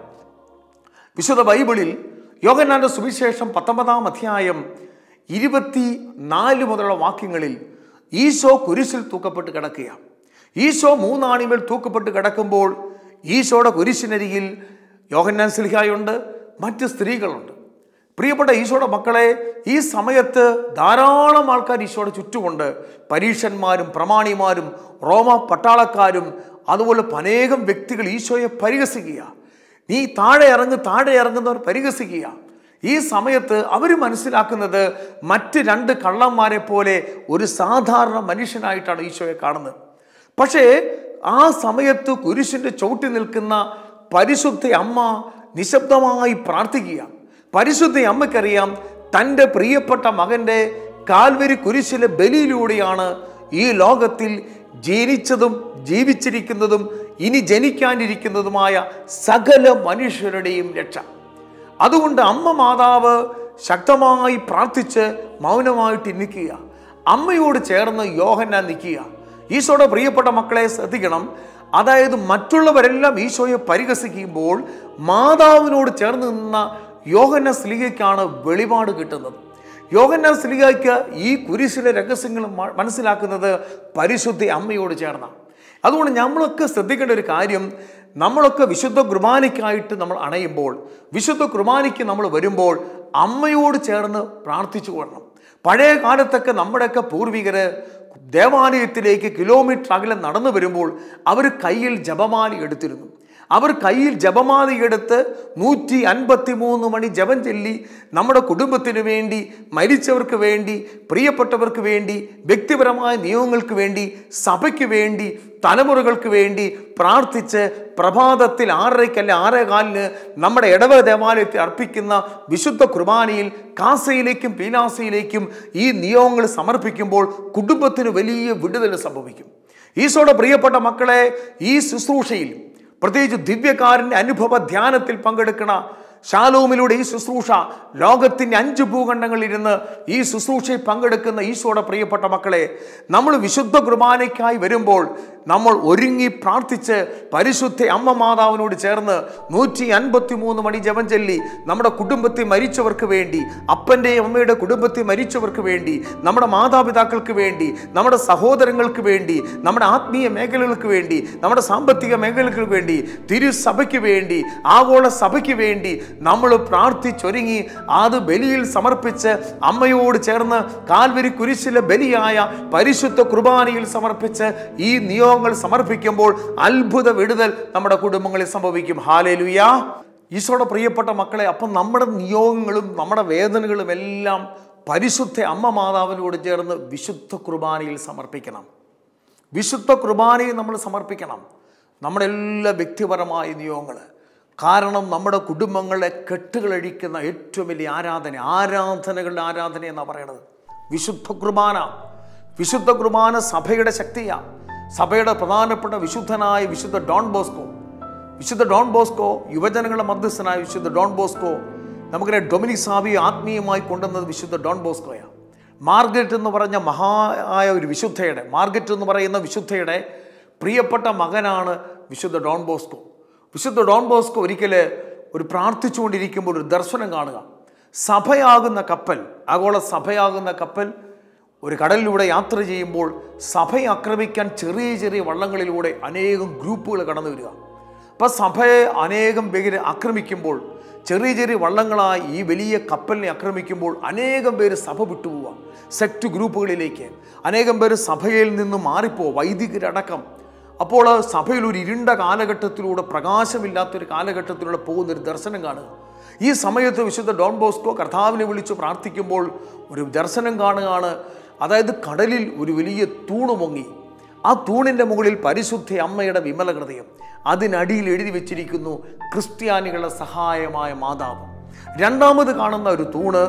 വിശുദ്ധ ബൈബിളിൽ യോഗനാന്റെ സുവിശേഷം പത്തൊമ്പതാം അധ്യായം ഇരുപത്തി നാല് മുതലുള്ള വാക്യങ്ങളിൽ ഈശോ കുരിശിൽ തൂക്കപ്പെട്ട് കിടക്കുക ഈശോ മൂന്നാണിമേൽ തൂക്കപ്പെട്ട് കിടക്കുമ്പോൾ ഈശോയുടെ കുരിശിനരികിൽ യോഹന്നാൻ സിൽഹായുണ്ട് മറ്റ് സ്ത്രീകളുണ്ട് പ്രിയപ്പെട്ട ഈശോയുടെ മക്കളെ ഈ സമയത്ത് ധാരാളം ആൾക്കാർ ഈശോയുടെ ചുറ്റുമുണ്ട് പരീക്ഷന്മാരും പ്രമാണിമാരും റോമ പട്ടാളക്കാരും അതുപോലെ അനേകം വ്യക്തികൾ ഈശോയെ പരിഹസിക്കുക നീ താഴെ ഇറങ്ങ് താഴെ ഇറങ്ങുന്നവർ പരിഹസിക്കുക ഈ സമയത്ത് അവർ മനസ്സിലാക്കുന്നത് മറ്റ് രണ്ട് കള്ളന്മാരെ പോലെ ഒരു സാധാരണ മനുഷ്യനായിട്ടാണ് ഈശോയെ കാണുന്നത് പക്ഷേ ആ സമയത്ത് കുരിശിൻ്റെ ചവിട്ടി നിൽക്കുന്ന പരിശുദ്ധ അമ്മ നിശബ്ദമായി പ്രാർത്ഥിക്കുക പരിശുദ്ധ അമ്മയ്ക്കറിയാം തൻ്റെ പ്രിയപ്പെട്ട മകൻ്റെ കാൽവരി കുരിശിലെ ബലിയിലൂടെയാണ് ഈ ലോകത്തിൽ ജനിച്ചതും ജീവിച്ചിരിക്കുന്നതും ഇനി ജനിക്കാനിരിക്കുന്നതുമായ സകല മനുഷ്യരുടെയും രക്ഷ അതുകൊണ്ട് അമ്മ മാതാവ് ശക്തമായി പ്രാർത്ഥിച്ച് മൗനമായിട്ട് നിൽക്കുക അമ്മയോട് ചേർന്ന് യോഹന്നാൻ നിൽക്കുക ഈശോയുടെ പ്രിയപ്പെട്ട മക്കളെ ശ്രദ്ധിക്കണം അതായത് മറ്റുള്ളവരെല്ലാം ഈശോയെ പരിഹസിക്കുമ്പോൾ മാതാവിനോട് ചേർന്ന് നിന്ന യോഹന്ന സ്ലിഗയ്ക്കാണ് വെളിപാട് കിട്ടുന്നത് യോഹന്ന സ്ലിഗയ്ക്ക് ഈ കുരിശിലെ രഹസ്യങ്ങൾ മ- മനസ്സിലാക്കുന്നത് പരിശുദ്ധ അമ്മയോട് ചേർന്നാണ് അതുകൊണ്ട് നമ്മളൊക്കെ ശ്രദ്ധിക്കേണ്ട ഒരു കാര്യം നമ്മളൊക്കെ വിശുദ്ധ കുർബാനയ്ക്കായിട്ട് നമ്മൾ അണയുമ്പോൾ വിശുദ്ധ കുർബാനയ്ക്ക് നമ്മൾ വരുമ്പോൾ അമ്മയോട് ചേർന്ന് പ്രാർത്ഥിച്ചു കൊള്ളണം പഴയ കാലത്തൊക്കെ നമ്മുടെയൊക്കെ പൂർവികര് ദേവാലയത്തിലേക്ക് കിലോമീറ്റർ അകലെ നടന്നു വരുമ്പോൾ അവർ കയ്യിൽ ജപമാല എടുത്തിരുന്നു അവർ കയ്യിൽ ജപമാല എടുത്ത് നൂറ്റി അൻപത്തി മൂന്ന് മണി ജപം ചൊല്ലി നമ്മുടെ കുടുംബത്തിന് വേണ്ടി മരിച്ചവർക്ക് വേണ്ടി പ്രിയപ്പെട്ടവർക്ക് വേണ്ടി വ്യക്തിപരമായ നിയമങ്ങൾക്ക് വേണ്ടി സഭയ്ക്ക് വേണ്ടി തലമുറകൾക്ക് വേണ്ടി പ്രാർത്ഥിച്ച് പ്രഭാതത്തിൽ ആറരയ്ക്കല്ല ആറേ കാലിന് നമ്മുടെ ഇടവ ദേവാലയത്തിൽ അർപ്പിക്കുന്ന വിശുദ്ധ കുർബാനയിൽ കാസയിലേക്കും പീലാസയിലേക്കും ഈ നിയമങ്ങൾ സമർപ്പിക്കുമ്പോൾ കുടുംബത്തിന് വലിയ വിടുതൽ സംഭവിക്കും ഈശോയുടെ പ്രിയപ്പെട്ട മക്കളെ ഈ ശുശ്രൂഷയിൽ പ്രത്യേകിച്ച് ദിവ്യകാരൻ്റെ അനുഭവ ധ്യാനത്തിൽ പങ്കെടുക്കണ ശാലോമിലൂടെ ഈ ശുശ്രൂഷ ലോകത്തിൻ്റെ അഞ്ച് ഭൂഖണ്ഡങ്ങളിലിരുന്ന് ഈ ശുശ്രൂഷയിൽ പങ്കെടുക്കുന്ന ഈശോയുടെ പ്രിയപ്പെട്ട മക്കളെ നമ്മൾ വിശുദ്ധ കുർബാനയ്ക്കായി വരുമ്പോൾ നമ്മൾ ഒരുങ്ങി പ്രാർത്ഥിച്ച് പരിശുദ്ധ അമ്മ മാതാവിനോട് ചേർന്ന് നൂറ്റി അൻപത്തി മൂന്ന് മണി ജപം ചൊല്ലി നമ്മുടെ കുടുംബത്തിൽ മരിച്ചവർക്ക് വേണ്ടി അപ്പൻ്റെയും അമ്മയുടെ കുടുംബത്തിൽ മരിച്ചവർക്ക് വേണ്ടി നമ്മുടെ മാതാപിതാക്കൾക്ക് വേണ്ടി നമ്മുടെ സഹോദരങ്ങൾക്ക് വേണ്ടി നമ്മുടെ ആത്മീയ മേഖലകൾക്ക് വേണ്ടി നമ്മുടെ സാമ്പത്തിക മേഖലകൾക്ക് വേണ്ടി തിരുസഭയ്ക്ക് വേണ്ടി ആഗോള സഭയ്ക്ക് വേണ്ടി നമ്മൾ പ്രാർത്ഥിച്ചൊരുങ്ങി അത് ബലിയിൽ സമർപ്പിച്ച് അമ്മയോട് ചേർന്ന് കാൽവരി കുരിശിലെ ബലിയായ പരിശുദ്ധ കുർബാനയിൽ സമർപ്പിച്ച് ഈ നിയോഗങ്ങൾ സമർപ്പിക്കുമ്പോൾ അത്ഭുത വിടുതൽ നമ്മുടെ കുടുംബങ്ങളിൽ സംഭവിക്കും ഹാലേലുയാ ഈശോയുടെ പ്രിയപ്പെട്ട മക്കളെ അപ്പം നമ്മുടെ നിയോഗങ്ങളും നമ്മുടെ വേദനകളും എല്ലാം പരിശുദ്ധ അമ്മ മാതാവിനോട് ചേർന്ന് വിശുദ്ധ കുർബാനയിൽ സമർപ്പിക്കണം വിശുദ്ധ കുർബാനയിൽ നമ്മൾ സമർപ്പിക്കണം നമ്മുടെ എല്ലാ വ്യക്തിപരമായ നിയോഗങ്ങൾ കാരണം നമ്മുടെ കുടുംബങ്ങളെ കെട്ടുകളഴിക്കുന്ന ഏറ്റവും വലിയ ആരാധന ആരാധനകളുടെ ആരാധന എന്നാണ് പറയണത് വിശുദ്ധ കുർബാന വിശുദ്ധ കുർബാന സഭയുടെ ശക്തിയാണ് സഭയുടെ പ്രധാനപ്പെട്ട വിശുദ്ധനായ വിശുദ്ധ ഡോൺ ബോസ്കോ വിശുദ്ധ ഡോൺ ബോസ്കോ യുവജനങ്ങളുടെ മധ്യസ്ഥനായ വിശുദ്ധ ഡോൺ ബോസ്കോ നമുക്കറിയാം ഡൊമിനിക് സാവിയെ ആത്മീയമായി കൊണ്ടുവന്നത് വിശുദ്ധ ഡോൺ ബോസ്കോയാണ് മാർഗരറ്റ് എന്ന് പറഞ്ഞ മഹായ ഒരു വിശുദ്ധയുടെ മാർഗരറ്റ് എന്ന് പറയുന്ന വിശുദ്ധയുടെ പ്രിയപ്പെട്ട മകനാണ് വിശുദ്ധ ഡോൺ ബോസ്കോ വിശുദ്ധ ഡോൺ ബോസ്കോ ഒരിക്കൽ ഒരു പ്രാർത്ഥിച്ചുകൊണ്ടിരിക്കുമ്പോൾ ഒരു ദർശനം കാണുക സഭയാകുന്ന കപ്പൽ ആഗോള സഭയാകുന്ന കപ്പൽ ഒരു കടലിലൂടെ യാത്ര ചെയ്യുമ്പോൾ സഭയെ ആക്രമിക്കാൻ ചെറിയ ചെറിയ വള്ളങ്ങളിലൂടെ അനേകം ഗ്രൂപ്പുകൾ കടന്നു വരിക അപ്പം സഭയെ അനേകം പേര് ആക്രമിക്കുമ്പോൾ ചെറിയ ചെറിയ വള്ളങ്ങളായി ഈ വലിയ കപ്പലിനെ ആക്രമിക്കുമ്പോൾ അനേകം പേര് സഭ വിട്ടുപോവുക സെക്ട് ഗ്രൂപ്പുകളിലേക്ക് അനേകം പേര് സഭയിൽ നിന്ന് മാറിപ്പോ വൈദികരടക്കം അപ്പോൾ സഭയിൽ ഒരു ഇരുണ്ട കാലഘട്ടത്തിലൂടെ പ്രകാശമില്ലാത്തൊരു കാലഘട്ടത്തിലൂടെ പോകുന്ന ഒരു ദർശനം കാണുക ഈ സമയത്ത് വിശുദ്ധ ഡോൺ ബോസ്കോ കർത്താവിനെ വിളിച്ച് പ്രാർത്ഥിക്കുമ്പോൾ ഒരു ദർശനം കാണുകയാണ് അതായത് കടലിൽ ഒരു വലിയ തൂണ് പൊങ്ങി ആ തൂണിൻ്റെ മുകളിൽ പരിശുദ്ധ അമ്മയുടെ വിമല ഹൃദയം അതിനടിയിൽ എഴുതി വെച്ചിരിക്കുന്നു ക്രിസ്ത്യാനികളുടെ സഹായമായ മാതാവ് രണ്ടാമത് കാണുന്ന ഒരു തൂണ്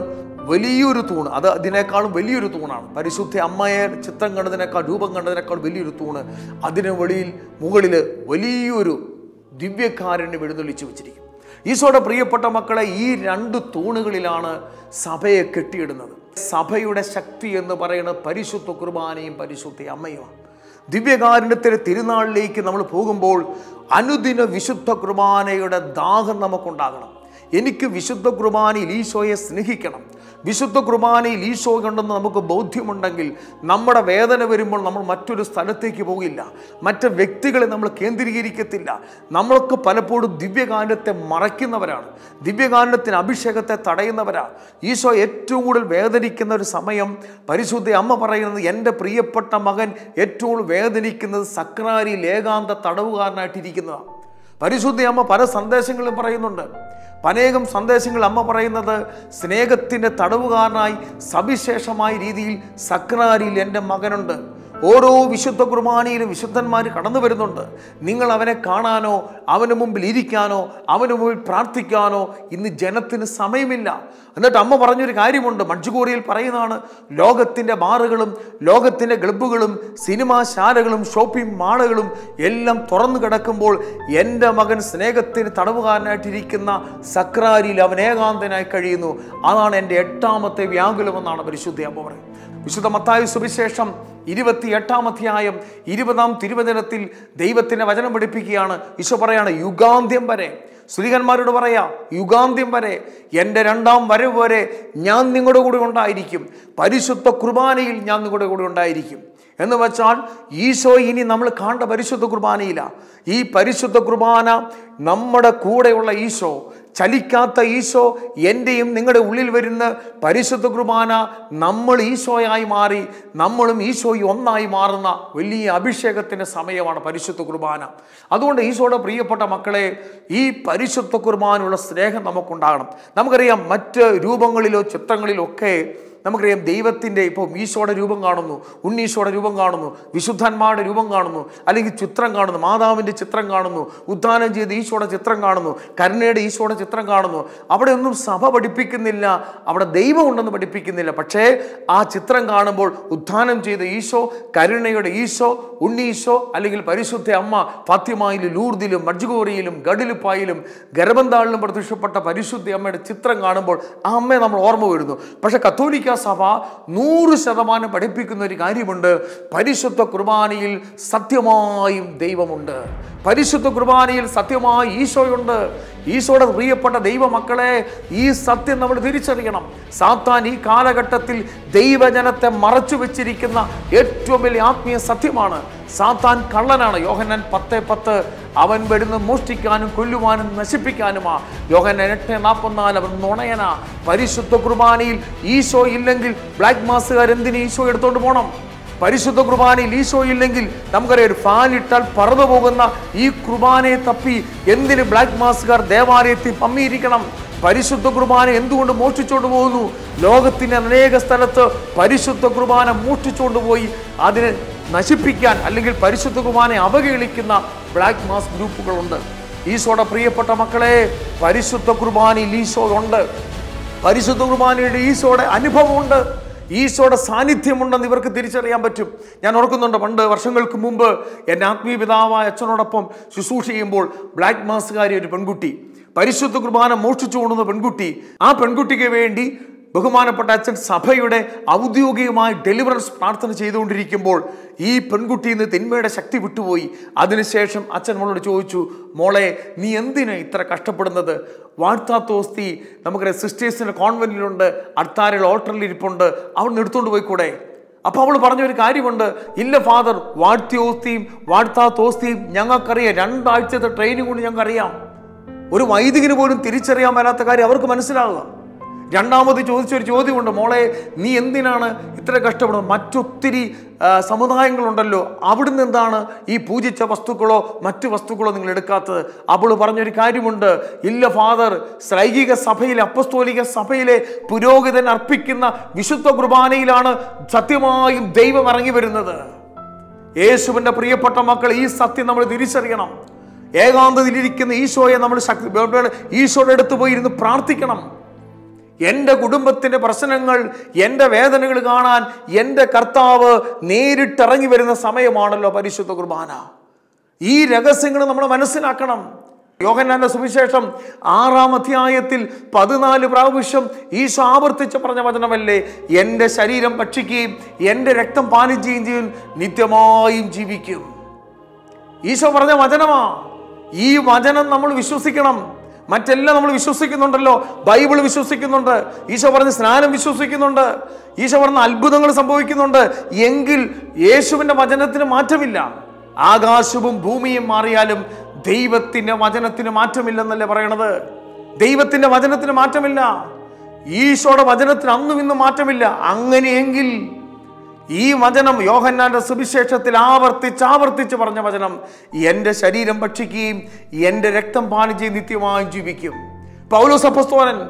വലിയൊരു തൂണ് അത് അതിനേക്കാളും വലിയൊരു തൂണാണ് പരിശുദ്ധ അമ്മയെ ചിത്രം കണ്ടതിനേക്കാൾ രൂപം കണ്ടതിനേക്കാൾ വലിയൊരു തൂണ് അതിന് വെളിയിൽ മുകളിൽ വലിയൊരു ദിവ്യക്കാരനെ എഴുന്നള്ളിച്ച് വെച്ചിരിക്കും ഈശോയുടെ പ്രിയപ്പെട്ട മക്കളെ ഈ രണ്ട് തൂണുകളിലാണ് സഭയെ കെട്ടിയിടുന്നത് സഭയുടെ ശക്തി എന്ന് പറയുന്നത് പരിശുദ്ധ കുർബാനയും പരിശുദ്ധ അമ്മയുമാണ് ദിവ്യകാരുണ്യത്തിൻ്റെ തിരുനാളിലേക്ക് നമ്മൾ പോകുമ്പോൾ അനുദിന വിശുദ്ധ കുർബാനയുടെ ദാഹം നമുക്കുണ്ടാകണം എനിക്ക് വിശുദ്ധ കുർബാനയിൽ ഈശോയെ സ്നേഹിക്കണം വിശുദ്ധ കുർബാനയിൽ ഈശോ ഉണ്ടെന്ന് നമുക്ക് ബോധ്യമുണ്ടെങ്കിൽ നമ്മുടെ വേദന വരുമ്പോൾ നമ്മൾ മറ്റൊരു സ്ഥലത്തേക്ക് പോകില്ല മറ്റ് വ്യക്തികളെ നമ്മൾ കേന്ദ്രീകരിക്കത്തില്ല നമ്മൾക്ക് പലപ്പോഴും ദിവ്യകാന്ഡത്തെ മറയ്ക്കുന്നവരാണ് ദിവ്യകാന്ഡത്തിന് അഭിഷേകത്തെ തടയുന്നവരാണ് ഈശോ ഏറ്റവും കൂടുതൽ വേദനിക്കുന്ന ഒരു സമയം പരിശുദ്ധ അമ്മ പറയുന്നത് എൻ്റെ പ്രിയപ്പെട്ട മകൻ ഏറ്റവും കൂടുതൽ വേദനിക്കുന്നത് സക്രാരിയിൽ ഏകാന്ത തടവുകാരനായിട്ടിരിക്കുന്നതാണ് പരിശുദ്ധ അമ്മ പല സന്ദേശങ്ങളും പറയുന്നുണ്ട് അനേകം സന്ദേശങ്ങൾ അമ്മ പറയുന്നത് സ്നേഹത്തിൻ്റെ തടവുകാരനായി സവിശേഷമായ രീതിയിൽ സക്രാരിയിൽ എൻ്റെ മകനുണ്ട് ഓരോ വിശുദ്ധ കുർബാനയിലും വിശുദ്ധന്മാർ കടന്നു വരുന്നുണ്ട് നിങ്ങൾ അവനെ കാണാനോ അവന് മുമ്പിൽ ഇരിക്കാനോ അവന് മുമ്പിൽ പ്രാർത്ഥിക്കാനോ ഇന്ന് ജനത്തിന് സമയമില്ല എന്നിട്ട് അമ്മ പറഞ്ഞൊരു കാര്യമുണ്ട് മഞ്ജുകോറിയിൽ പറയുന്നതാണ് ലോകത്തിൻ്റെ ബാറുകളും ലോകത്തിൻ്റെ ക്ലബ്ബുകളും സിനിമാശാലകളും ഷോപ്പിംഗ് മാളുകളും എല്ലാം തുറന്നു കിടക്കുമ്പോൾ എൻ്റെ മകൻ സ്നേഹത്തിന് തടവുകാരനായിട്ടിരിക്കുന്ന സക്രാരിയിൽ അവൻ ഏകാന്തനായി കഴിയുന്നു അതാണ് എൻ്റെ എട്ടാമത്തെ വ്യാകുലമെന്നാണ് പരിശുദ്ധ അമ്മ പറയുന്നത് വിശുദ്ധ മത്തായ സുവിശേഷം ഇരുപത്തി എട്ടാം അധ്യായം ഇരുപതാം തിരുവചനത്തിൽ ദൈവത്തിൻ്റെ വചനം പഠിപ്പിക്കുകയാണ് ഈശോ പറയാണ് യുഗാന്ത്യം വരെ സ്ത്രീകന്മാരോട് പറയാ യുഗാന്ത്യം വരെ എൻ്റെ രണ്ടാം വരവ് വരെ ഞാൻ നിങ്ങളുടെ കൂടെ ഉണ്ടായിരിക്കും പരിശുദ്ധ കുർബാനയിൽ ഞാൻ നിങ്ങളുടെ കൂടെ ഉണ്ടായിരിക്കും എന്ന് വെച്ചാൽ ഈശോ ഇനി നമ്മൾ കാണേണ്ട പരിശുദ്ധ കുർബാനയില്ല ഈ പരിശുദ്ധ കുർബാന നമ്മുടെ കൂടെയുള്ള ഈശോ ചലിക്കാത്ത ഈശോ എൻ്റെയും നിങ്ങളുടെ ഉള്ളിൽ വരുന്ന പരിശുദ്ധ കുർബാന നമ്മൾ ഈശോയായി മാറി നമ്മളും ഈശോയും ഒന്നായി മാറുന്ന വലിയ അഭിഷേകത്തിൻ്റെ സമയമാണ് പരിശുദ്ധ കുർബാന അതുകൊണ്ട് ഈശോയുടെ പ്രിയപ്പെട്ട മക്കളെ ഈ പരിശുദ്ധ കുർബാനുള്ള സ്നേഹം നമുക്കുണ്ടാകണം നമുക്കറിയാം മറ്റ് രൂപങ്ങളിലോ ചിത്രങ്ങളിലോ ഒക്കെ നമുക്കറിയാം ദൈവത്തിൻ്റെ ഇപ്പോൾ ഈശോയുടെ രൂപം കാണുന്നു ഉണ്ണീശോയുടെ രൂപം കാണുന്നു വിശുദ്ധന്മാരുടെ രൂപം കാണുന്നു അല്ലെങ്കിൽ ചിത്രം കാണുന്നു മാതാവിൻ്റെ ചിത്രം കാണുന്നു ഉദ്ധാനം ചെയ്ത് ഈശോയുടെ ചിത്രം കാണുന്നു കരുണയുടെ ഈശോയുടെ ചിത്രം കാണുന്നു അവിടെ ഒന്നും സഭ പഠിപ്പിക്കുന്നില്ല അവിടെ ദൈവമുണ്ടെന്ന് പഠിപ്പിക്കുന്നില്ല പക്ഷേ ആ ചിത്രം കാണുമ്പോൾ ഉദ്ധാനം ചെയ്ത ഈശോ കരുണയുടെ ഈശോ ഉണ്ണീശോ അല്ലെങ്കിൽ പരിശുദ്ധ അമ്മ ഫാത്യമായിലും ലൂർദിലും മജ്ജുകോറിയിലും ഗഡിലുപ്പായിലും ഗർഭന്താളിലും പ്രത്യക്ഷപ്പെട്ട പരിശുദ്ധ അമ്മയുടെ ചിത്രം കാണുമ്പോൾ ആ അമ്മയെ നമ്മൾ ഓർമ്മ വരുന്നു പക്ഷെ കത്തോലിക്ക സഭ നൂറ് ശതമാനം പഠിപ്പിക്കുന്ന ഒരു കാര്യമുണ്ട് പരിശുദ്ധ കുർബാനയിൽ സത്യമായും ദൈവമുണ്ട് പരിശുദ്ധ കുർബാനയിൽ സത്യമായി ഈശോയുണ്ട് ഈശോയുടെ പ്രിയപ്പെട്ട ദൈവമക്കളെ ഈ സത്യം നമ്മൾ തിരിച്ചറിയണം സാത്താൻ ഈ കാലഘട്ടത്തിൽ ദൈവജനത്തെ മറച്ചു വെച്ചിരിക്കുന്ന ഏറ്റവും വലിയ ആത്മീയ സത്യമാണ് സാത്താൻ കള്ളനാണ് യോഹന്നാൻ പത്ത് പത്ത് അവൻ വരുന്ന മോഷ്ടിക്കാനും കൊല്ലുവാനും നശിപ്പിക്കാനുമാ യോഹന്നാൻ എട്ട് നാൽപ്പത്തിനാല് അവൻ നുണയനാ പരിശുദ്ധ കുർബാനയിൽ ഈശോ ഇല്ലെങ്കിൽ ബ്ലാക്ക് മാസുകാർ എന്തിന് ഈശോ എടുത്തോണ്ട് പോകണം പരിശുദ്ധ കുർബാനയിൽ ഈശോ ഇല്ലെങ്കിൽ നമുക്കറിയാം ഒരു ഫാൻ ഇട്ടാൽ പറന്നു പോകുന്ന ഈ കുർബാനയെ തപ്പി എന്തിന് ബ്ലാക്ക് മാസുകാർ ദേവാലയത്തിൽ പമ്മിയിരിക്കണം പരിശുദ്ധ കുർബാന എന്തുകൊണ്ട് മോഷ്ടിച്ചുകൊണ്ട് പോകുന്നു ലോകത്തിന്റെ അനേക സ്ഥലത്ത് പരിശുദ്ധ കുർബാന മോഷ്ടിച്ചുകൊണ്ട് പോയി അതിനെ നശിപ്പിക്കാൻ അല്ലെങ്കിൽ പരിശുദ്ധ കുർബാനയെ അവഹേളിക്കുന്ന ബ്ലാക്ക് മാസ് ഗ്രൂപ്പുകളുണ്ട് ഈശോയുടെ പ്രിയപ്പെട്ട മക്കളെ പരിശുദ്ധ കുർബാനയിൽ ഈശോ ഉണ്ട് പരിശുദ്ധ കുർബാനയുടെ ഈശോയുടെ അനുഭവമുണ്ട് ഈശോയുടെ സാന്നിധ്യമുണ്ടെന്ന് ഇവർക്ക് തിരിച്ചറിയാൻ പറ്റും ഞാൻ ഓർക്കുന്നുണ്ട് പണ്ട് വർഷങ്ങൾക്ക് മുമ്പ് എൻ്റെ ആത്മീയ പിതാവായ അച്ഛനോടൊപ്പം ശുശ്രൂഷ ചെയ്യുമ്പോൾ ബ്ലാക്ക് മാസുകാരി ഒരു പെൺകുട്ടി പരിശുദ്ധ കുർബാന മോഷ്ടിച്ചു കൊണ്ടുവന്ന പെൺകുട്ടി ആ പെൺകുട്ടിക്ക് വേണ്ടി ബഹുമാനപ്പെട്ട അച്ഛൻ സഭയുടെ ഔദ്യോഗികമായ ഡെലിവറൻസ് പ്രാർത്ഥന ചെയ്തുകൊണ്ടിരിക്കുമ്പോൾ ഈ പെൺകുട്ടി ഇന്ന് തിന്മയുടെ ശക്തി വിട്ടുപോയി അതിനുശേഷം അച്ഛൻ മോളോട് ചോദിച്ചു മോളെ നീ എന്തിനാ ഇത്ര കഷ്ടപ്പെടുന്നത് വാഴ്ത്താത്തോസ്തി നമുക്കറിയാം സിസ്റ്റേഴ്സിൻ്റെ കോൺവെൻറ്റിലുണ്ട് അർത്താരയിൽ ഓൾട്ടറിൽ ഇരിപ്പുണ്ട് അവിടെ എടുത്തുകൊണ്ട് പോയിക്കൂടെ അപ്പോൾ അവൾ പറഞ്ഞൊരു കാര്യമുണ്ട് ഇല്ല ഫാദർ വാഴ്ത്തിയോസ്തിയും വാഴ്ത്താത്തോസ്തിയും ഞങ്ങൾക്കറിയാം രണ്ടാഴ്ചത്തെ ട്രെയിനിങ് കൊണ്ട് ഞങ്ങൾക്കറിയാം ഒരു വൈദികന് പോലും തിരിച്ചറിയാൻ മേലാത്ത കാര്യം അവർക്ക് മനസ്സിലാകുക രണ്ടാമത് ചോദിച്ചൊരു ചോദ്യമുണ്ട് മോളെ നീ എന്തിനാണ് ഇത്ര കഷ്ടപ്പെടുന്നത് മറ്റൊത്തിരി ആ, സമുദായങ്ങളുണ്ടല്ലോ അവിടുന്ന് എന്താണ് ഈ പൂജിച്ച വസ്തുക്കളോ മറ്റു വസ്തുക്കളോ നിങ്ങൾ എടുക്കാത്തത് അവൾ പറഞ്ഞൊരു കാര്യമുണ്ട് ഇല്ല ഫാദർ ശ്രൈകിക സഭയിലെ അപ്പസ്തോലിക സഭയിലെ പുരോഹിതൻ അർപ്പിക്കുന്ന വിശുദ്ധ കുർബാനയിലാണ് സത്യമായും ദൈവം ഇറങ്ങി വരുന്നത് യേശുവിൻ്റെ പ്രിയപ്പെട്ട മക്കൾ ഈ സത്യം നമ്മൾ തിരിച്ചറിയണം ഏകാന്തതയിലിരിക്കുന്ന ഈശോയെ നമ്മൾ ശക്തി ഈശോയുടെ അടുത്ത് പോയി ഇരുന്ന് പ്രാർത്ഥിക്കണം എൻ്റെ കുടുംബത്തിൻ്റെ പ്രശ്നങ്ങൾ എൻ്റെ വേദനകൾ കാണാൻ എൻ്റെ കർത്താവ് നേരിട്ടിറങ്ങി വരുന്ന സമയമാണല്ലോ പരിശുദ്ധ കുർബാന ഈ രഹസ്യങ്ങൾ നമ്മൾ മനസ്സിലാക്കണം യോഹന്നാന്റെ സുവിശേഷം ആറാം അധ്യായത്തിൽ പതിനാല് പ്രാവശ്യം ഈശോ ആവർത്തിച്ച് പറഞ്ഞ വചനമല്ലേ എൻ്റെ ശരീരം ഭക്ഷിക്കുകയും എൻ്റെ രക്തം പാനം ചെയ്യുകയും ചെയ്യും നിത്യമായും ജീവിക്കും ഈശോ പറഞ്ഞ വചനമാ ഈ വചനം നമ്മൾ വിശ്വസിക്കണം മറ്റെല്ലാം നമ്മൾ വിശ്വസിക്കുന്നുണ്ടല്ലോ ബൈബിൾ വിശ്വസിക്കുന്നുണ്ട് ഈശോ പറഞ്ഞ സ്നാനം വിശ്വസിക്കുന്നുണ്ട് ഈശോ പറഞ്ഞ അത്ഭുതങ്ങൾ സംഭവിക്കുന്നുണ്ട് എങ്കിൽ യേശുവിൻ്റെ വചനത്തിന് മാറ്റമില്ല ആകാശവും ഭൂമിയും മാറിയാലും ദൈവത്തിൻ്റെ വചനത്തിന് മാറ്റമില്ലെന്നല്ലേ പറയണത് ദൈവത്തിൻ്റെ വചനത്തിന് മാറ്റമില്ല ഈശോയുടെ വചനത്തിന് അന്നും ഇന്നും മാറ്റമില്ല അങ്ങനെയെങ്കിൽ ഈ വചനം യോഹന്നാന്റെ സുവിശേഷത്തിൽ ആവർത്തിച്ച് ആവർത്തിച്ച് പറഞ്ഞ വചനം എൻ്റെ ശരീരം ഭക്ഷിക്കുകയും എൻ്റെ രക്തം പാനം ചെയ്ത് നിത്യമായും ജീവിക്കും പൗലോസ് അപ്പസ്തോലൻ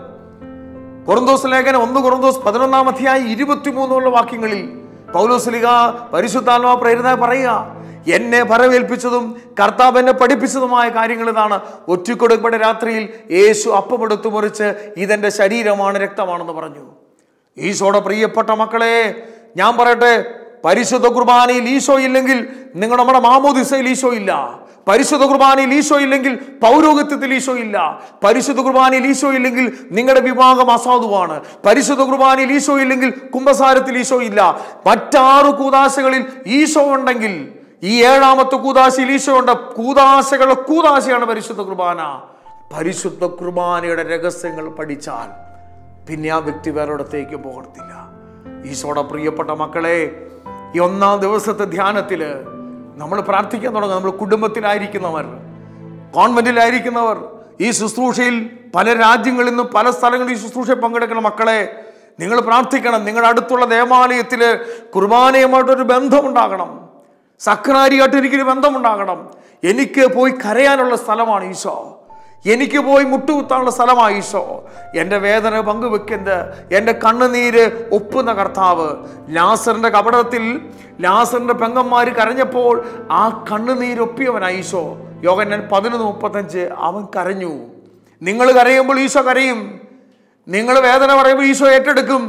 കൊറന്തോസ് ലേഖനം ഒന്ന് കൊറന്തോസ് പതിനൊന്നാം അധ്യായം ഇരുപത്തിമൂന്നുള്ള വാക്യങ്ങളിൽ പൗലോസ് ലിക പരിശുദ്ധാത്മാ പ്രേരിത പറയുക എന്നെ ഭരവേൽപ്പിച്ചതും കർത്താവ് എന്നെ പഠിപ്പിച്ചതുമായ കാര്യങ്ങൾ ഇതാണ് ഒറ്റക്കൊടുക്കപ്പെട്ട രാത്രിയിൽ യേശു അപ്പമെടുത്തു മുറിച്ച് ഇതെന്റെ ശരീരമാണ് രക്തമാണെന്ന് പറഞ്ഞു ഈശോയുടെ പ്രിയപ്പെട്ട മക്കളെ ഞാൻ പറയട്ടെ പരിശുദ്ധ കുർബാനയിൽ ഈശോ ഇല്ലെങ്കിൽ നിങ്ങൾ നമ്മുടെ മാമോദിസയിൽ ഈശോ ഇല്ല പരിശുദ്ധ കുർബാനയിൽ ഈശോ ഇല്ലെങ്കിൽ പൗരോഹിത്യത്തിൽ ഈശോ ഇല്ല പരിശുദ്ധ കുർബാനയിൽ ഈശോ ഇല്ലെങ്കിൽ നിങ്ങളുടെ വിവാഹം അസാധുവാണ് പരിശുദ്ധ കുർബാനയിൽ ഈശോ ഇല്ലെങ്കിൽ കുംഭസാരത്തിൽ ഈശോ ഇല്ല മറ്റാറ് കൂതാശകളിൽ ഈശോ ഉണ്ടെങ്കിൽ ഈ ഏഴാമത്തെ കൂതാശയിൽ ഈശോ ഉണ്ട് കൂതാശകളുടെ കൂതാശയാണ് പരിശുദ്ധ കുർബാന പരിശുദ്ധ കുർബാനയുടെ രഹസ്യങ്ങൾ പഠിച്ചാൽ പിന്നെ ആ വ്യക്തി വേറൊരിടത്തേക്ക് പോകത്തില്ല ഈശോയുടെ പ്രിയപ്പെട്ട മക്കളെ ഈ ഒന്നാം ദിവസത്തെ ധ്യാനത്തിൽ നമ്മൾ പ്രാർത്ഥിക്കാൻ തുടങ്ങും നമ്മൾ കുടുംബത്തിലായിരിക്കുന്നവർ കോൺവെന്റിലായിരിക്കുന്നവർ ഈ ശുശ്രൂഷയിൽ പല രാജ്യങ്ങളിൽ നിന്നും പല സ്ഥലങ്ങളിൽ ഈ ശുശ്രൂഷയിൽ പങ്കെടുക്കുന്ന മക്കളെ നിങ്ങൾ പ്രാർത്ഥിക്കണം നിങ്ങളുടെ അടുത്തുള്ള ദേവാലയത്തിൽ കുർബാനയുമായിട്ടൊരു ബന്ധമുണ്ടാകണം സക്രാരിയായിട്ട് എനിക്കൊരു ബന്ധമുണ്ടാകണം എനിക്ക് പോയി കരയാനുള്ള സ്ഥലമാണ് ഈശോ എനിക്ക് പോയി മുട്ടുകുത്താനുള്ള സ്ഥലമാണ് ഈശോ എൻ്റെ വേദന പങ്കുവെക്കുന്നത് എൻ്റെ കണ്ണുനീര് ഒപ്പുന്ന കർത്താവ് ലാസറിൻ്റെ കപടത്തിൽ ലാസറിൻ്റെ പെങ്ങന്മാർ കരഞ്ഞപ്പോൾ ആ കണ്ണുനീര് ഒപ്പിയവനാണ് ഈശോ യോഗൻ പതിനൊന്ന് മുപ്പത്തഞ്ച് അവൻ കരഞ്ഞു നിങ്ങൾ കരയുമ്പോൾ ഈശോ കരയും നിങ്ങൾ വേദന പറയുമ്പോൾ ഈശോ ഏറ്റെടുക്കും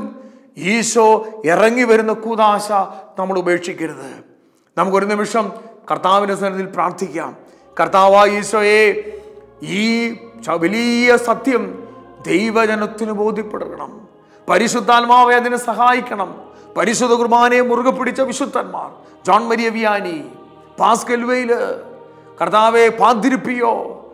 ഈശോ ഇറങ്ങി വരുന്ന കൂതാശ നമ്മൾ ഉപേക്ഷിക്കരുത് നമുക്കൊരു നിമിഷം കർത്താവിൻ്റെ സന്നിധിയിൽ പ്രാർത്ഥിക്കാം കർത്താവായ ഈശോയെ ഈ ച- വലിയ സത്യം ദൈവജനത്തിന് ബോധ്യപ്പെടണം പരിശുദ്ധാത്മാവെ അതിനെ സഹായിക്കണം പരിശുദ്ധ കുർബാനയെ മുറുകെ പിടിച്ച വിശുദ്ധന്മാർ ജോൺ മരിയ വിയാനി പാസ്കൽവയില് കർത്താവെ പാതിരിപ്പിയോ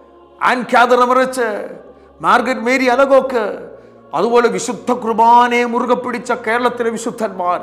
ആൻ ഖ്യാതറമറിച്ച് മാർഗറ്റ് മേരി അലഗോക്ക് അതുപോലെ വിശുദ്ധ കുർബാനയെ മുറുകെ പിടിച്ച കേരളത്തിലെ വിശുദ്ധന്മാർ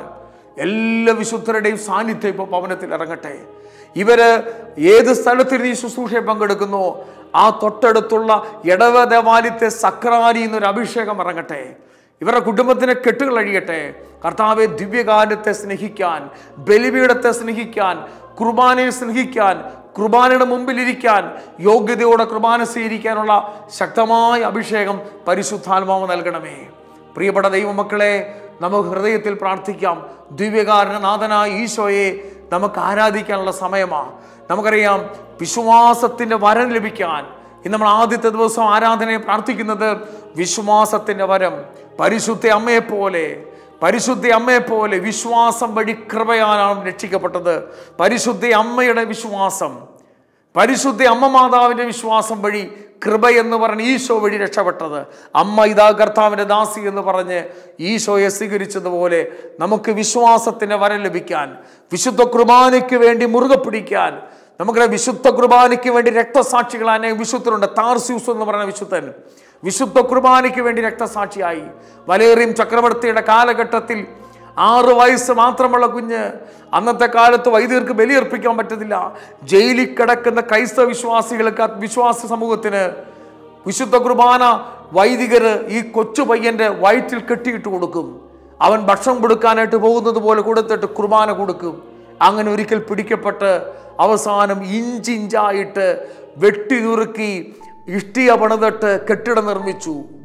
എല്ലാ വിശുദ്ധരുടെയും സാന്നിധ്യം ഇപ്പോൾ ഭവനത്തിൽ ഇറങ്ങട്ടെ ഇവര് ഏത് സ്ഥലത്തിൽ ഈ ശുശ്രൂഷയെ പങ്കെടുക്കുന്നു ആ തൊട്ടടുത്തുള്ള ഇടവ ദേവാലയത്തെ സക്രാരി എന്നൊരു അഭിഷേകം ഇറങ്ങട്ടെ ഇവരുടെ കുടുംബത്തിന് കെട്ടുകൾ അഴിയട്ടെ കർത്താവെ ദിവ്യകാലത്തെ സ്നേഹിക്കാൻ ബലിപീഠത്തെ സ്നേഹിക്കാൻ കുർബാനയെ സ്നേഹിക്കാൻ കുർബാനയുടെ മുമ്പിലിരിക്കാൻ യോഗ്യതയോടെ കുർബാന സ്വീകരിക്കാനുള്ള ശക്തമായ അഭിഷേകം പരിശുദ്ധാത്മാവ് നൽകണമേ പ്രിയപ്പെട്ട ദൈവമക്കളെ നമുക്ക് ഹൃദയത്തിൽ പ്രാർത്ഥിക്കാം ദിവ്യകാരണനാഥനായ ഈശോയെ നമുക്ക് ആരാധിക്കാനുള്ള സമയമാണ് നമുക്കറിയാം വിശ്വാസത്തിൻ്റെ വരം ലഭിക്കാൻ ഇന്ന് നമ്മൾ ആദ്യത്തെ ദിവസം ആരാധനയെ പ്രാർത്ഥിക്കുന്നത് വിശ്വാസത്തിൻ്റെ വരം പരിശുദ്ധ അമ്മയെപ്പോലെ പരിശുദ്ധ അമ്മയെപ്പോലെ വിശ്വാസം വഴി കൃപയാലാണ് രക്ഷിക്കപ്പെട്ടത് പരിശുദ്ധ അമ്മയുടെ വിശ്വാസം പരിശുദ്ധ അമ്മ മാതാവിൻ്റെ വിശ്വാസം വഴി കൃപ എന്ന് പറഞ്ഞ് ഈശോ വഴി രക്ഷപ്പെട്ടത് അമ്മ ഇതാ കർത്താവിൻ്റെ ദാസി എന്ന് പറഞ്ഞ് ഈശോയെ സ്വീകരിച്ചതുപോലെ നമുക്ക് വിശ്വാസത്തിന് വരം ലഭിക്കാൻ വിശുദ്ധ കുർബാനയ്ക്ക് വേണ്ടി മുറുകെ പിടിക്കാൻ നമുക്കറിയാം വിശുദ്ധ കുർബാനയ്ക്ക് വേണ്ടി രക്തസാക്ഷികളായ വിശുദ്ധരുണ്ട് താർസ്യൂസ് എന്ന് പറയുന്ന വിശുദ്ധൻ വിശുദ്ധ കുർബാനയ്ക്ക് വേണ്ടി രക്തസാക്ഷിയായി വലേറിയം ചക്രവർത്തിയുടെ കാലഘട്ടത്തിൽ ആറ് വയസ്സ് മാത്രമുള്ള കുഞ്ഞ് അന്നത്തെ കാലത്ത് വൈദ്യർക്ക് ബലിയർപ്പിക്കാൻ പറ്റത്തില്ല ജയിലിൽ കിടക്കുന്ന ക്രൈസ്തവ വിശ്വാസികൾക്ക് വിശ്വാസ സമൂഹത്തിന് വിശുദ്ധ കുർബാന വൈദികർ ഈ കൊച്ചു പയ്യന്റെ വയറ്റിൽ കെട്ടിയിട്ട് കൊടുക്കും അവൻ ഭക്ഷണം കൊടുക്കാനായിട്ട് പോകുന്നത് പോലെ കൊടുത്തിട്ട് കുർബാന കൊടുക്കും അങ്ങനെ ഒരിക്കൽ പിടിക്കപ്പെട്ട് അവസാനം ഇഞ്ചിഞ്ചായിട്ട് വെട്ടി നുറുക്കി ഇഷ്ടിയ പണിതിട്ട് കെട്ടിടം നിർമ്മിച്ചു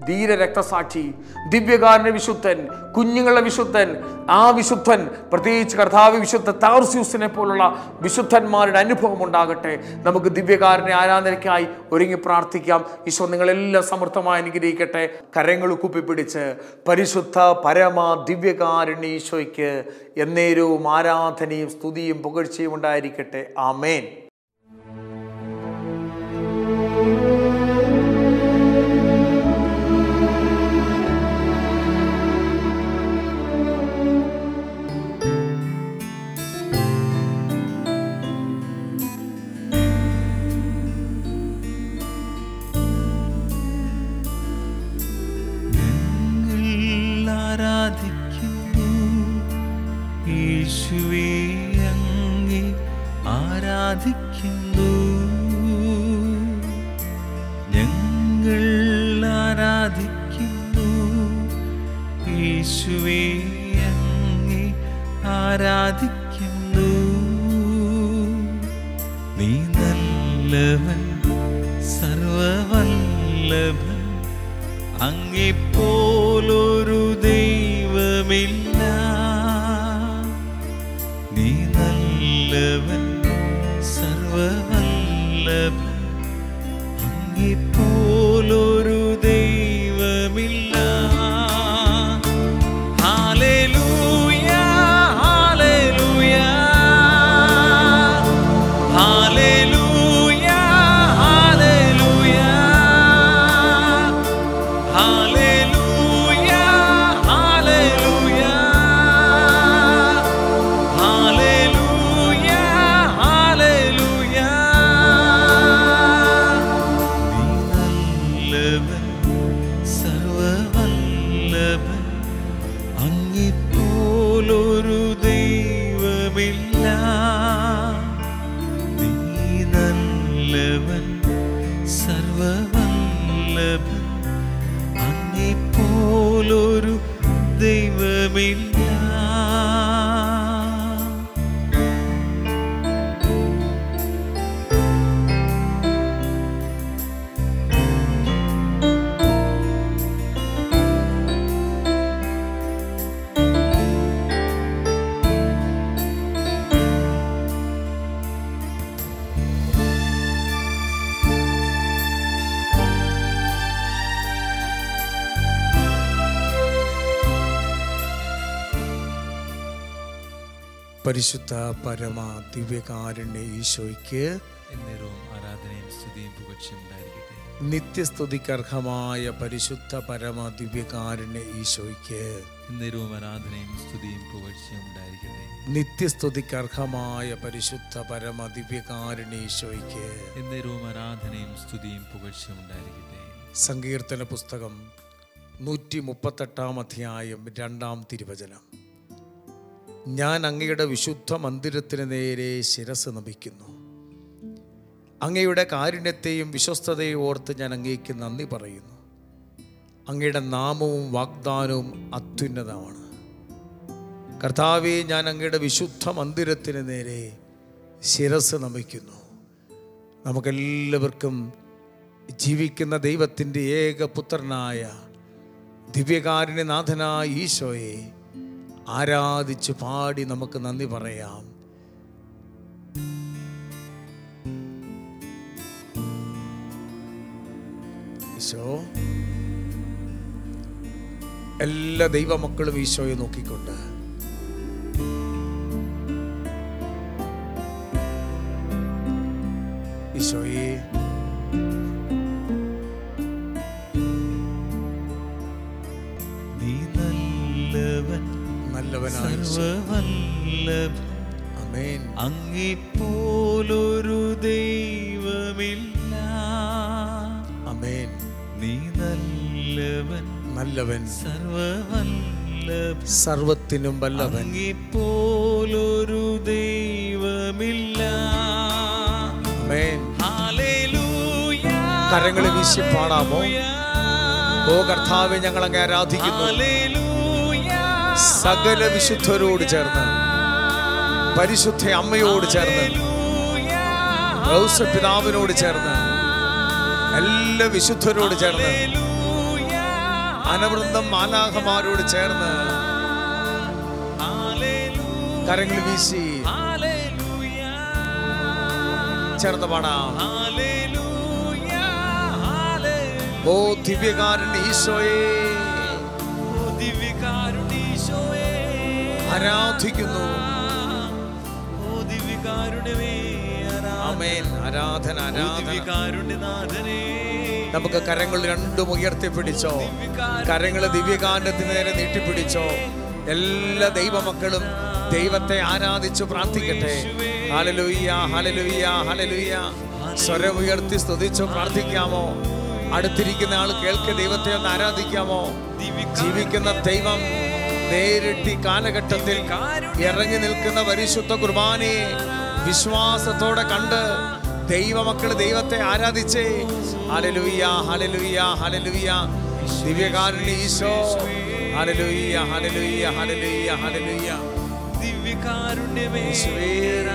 ധീര രക്തസാക്ഷി ദിവ്യകാരന്റെ വിശുദ്ധൻ കുഞ്ഞുങ്ങളുടെ വിശുദ്ധൻ ആ വിശുദ്ധൻ പ്രത്യേകിച്ച് കർത്താവ് വിശുദ്ധ താർസ്യൂസിനെ പോലുള്ള വിശുദ്ധന്മാരുടെ അനുഭവം ഉണ്ടാകട്ടെ നമുക്ക് ദിവ്യകാരനെ ആരാധനയ്ക്കായി ഒരുങ്ങി പ്രാർത്ഥിക്കാം ഈശോ നിങ്ങളെല്ലാം സമൃദ്ധമായി അനുഗ്രഹിക്കട്ടെ കരങ്ങൾ കുപ്പിപ്പിടിച്ച് പരിശുദ്ധ പരമ ദിവ്യകാരുണ്യ ഈശോയ്ക്ക് എന്നേരവും ആരാധനയും സ്തുതിയും പുകഴ്ചയും ഉണ്ടായിരിക്കട്ടെ ആമേൻ ഞങ്ങൾ ആരാധിക്കുന്നു യേശുവേ അങ്ങേ ആരാധിക്കുന്നു ഞങ്ങൾ ആരാധിക്കുന്നു യേശുവേ അങ്ങേ ആരാധിക്കുന്നു നീ നല്ലവൻ സർവവല്ലഭൻ അങ്ങെപ്പോലൊരു ദൈവമില്ല നീ നല്ലവൻ സർവവല്ലഭൻ അങ്ങെപ്പോലൊരു ദൈവമില്ല ഹാലേലൂയ ഹാലേലൂയ ഹാലേലൂയ ഹാലേലൂയ ഹാലേലൂയ ഹാലേലൂയ ഹാലേലൂയ ഹാലേലൂയ നീ നല്ലവൻ സർവവല്ലഭൻ അങ്ങിപ്പോലൊരു ദൈവമില്ല നീ നല്ലവൻ സർവവല്ലഭൻ അങ്ങെപ്പോലൊരു ദൈവമില്ല പരിശുദ്ധ പരമ ദിവ്യകാരുണ്യ ഈശോയ്ക്ക് എന്നേരവും ആരാധനയും സ്തുതിയും പുകഴ്ചയും ഉണ്ടായിരിക്കട്ടെ നിത്യസ്തുതിക്കർഹമായ പരിശുദ്ധ പരമ ദിവ്യകാരുണ്യ ഈശോയ്ക്ക് എന്നേരവും ആരാധനയും സ്തുതിയും പുകഴ്ചയും ഉണ്ടായിരിക്കട്ടെ നിത്യസ്തുതിക്കർഹമായ പരിശുദ്ധ പരമ ദിവ്യകാരുണ്യ ഈശോയ്ക്ക് എന്നേരവും ആരാധനയും സ്തുതിയും പുകഴ്ചയും ഉണ്ടായിരിക്കട്ടെ സങ്കീർത്തന പുസ്തകം നൂറ്റി മുപ്പത്തെട്ടാം അധ്യായം രണ്ടാം തിരുവചനം ഞാൻ അങ്ങയുടെ വിശുദ്ധ മന്ദിരത്തിന് നേരെ ശിരസ് നമിക്കുന്നു അങ്ങയുടെ കാരുണ്യത്തെയും വിശ്വസ്തതയും ഓർത്ത് ഞാൻ അങ്ങേക്ക് നന്ദി പറയുന്നു അങ്ങയുടെ നാമവും വാഗ്ദാനവും അത്യുന്നതമാണ് കർത്താവെ ഞാൻ അങ്ങയുടെ വിശുദ്ധ മന്ദിരത്തിന് നേരെ ശിരസ് നമിക്കുന്നു നമുക്കെല്ലാവർക്കും ജീവിക്കുന്ന ദൈവത്തിൻ്റെ ഏകപുത്രനായ ദിവ്യകാരുണ്യനാഥനായ ഈശോയെ ആരാധിച്ച് പാടി നമുക്ക് നന്ദി പറയാം ഈശോ എല്ലാ ദൈവമക്കളും ഈശോയെ നോക്കിക്കൊണ്ട് ഈശോയെ നീ നല്ലവൻ നല്ലവനായ ഈശോ. സർവവല്ലഭൻ ആമേൻ അങ്ങെപ്പോലൊരു ദൈവമില്ല ആമേൻ നീ നല്ലവൻ നല്ലവൻ സർവവല്ലഭൻ സർവത്തിനും വല്ലവൻ അങ്ങെപ്പോലൊരു ദൈവമില്ല ആമേൻ ഹല്ലേലൂയ കരങ്ങൾ വീശി പാടാമോ ഓ കർത്താവെ ഞങ്ങൾ അങ്ങ് ആരാധിക്കുന്നു ഹല്ലേലൂയ സകല വിശുദ്ധരോട് ചേർന്ന് പരിശുദ്ധ അമ്മയോട് ചേർന്ന് ഔസ പിതാവിനോട് ചേർന്ന് എല്ലാ വിശുദ്ധരോട് ചേർന്ന് അനവൃന്ദം മാലാഹമാരോട് ചേർന്ന് കരങ്ങൾ വീശി ചേർന്ന് പാടാം ഓ ദിവ്യകാരൻ ഈശോയെ ആരാധിക്കുന്നു ആമേൻ ആരാധന ആരാധന നമുക്ക് കരങ്ങൾ രണ്ടും ഉയർത്തിപ്പിടിച്ചോ കരങ്ങൾ ദിവ്യകാന്ഡത്തിന് നേരെ നീട്ടിപ്പിടിച്ചോ എല്ലാ ദൈവമക്കളും ദൈവത്തെ ആരാധിച്ചു പ്രാർത്ഥിക്കട്ടെ ഹലലുയ്യ ഹലലുയ്യ ഹലലുയ്യ സ്വരം ഉയർത്തി സ്തുതിച്ചു പ്രാർത്ഥിക്കാമോ അടുത്തിരിക്കുന്ന ആൾ കേൾക്കെ ദൈവത്തെ ഒന്ന് ആരാധിക്കാമോ ജീവിക്കുന്ന ദൈവം നേരിട്ട് ഈ കാലഘട്ടത്തിൽ ഇറങ്ങി നിൽക്കുന്ന പരിശുദ്ധ കുർബാനയെ വിശ്വാസത്തോടെ കണ്ട് ദൈവമക്കൾ ദൈവത്തെ ആരാധിച്ചേ ഹലലുയ്യ ഹലലുയ്യ ഹലലുയ്യ ദിവ്യകാരുണ്യ ഈശോ ഹലലുയ്യ ഹലലുയ്യ ഹലലുയ്യ ഹലലുയ്യ യേശുവേ.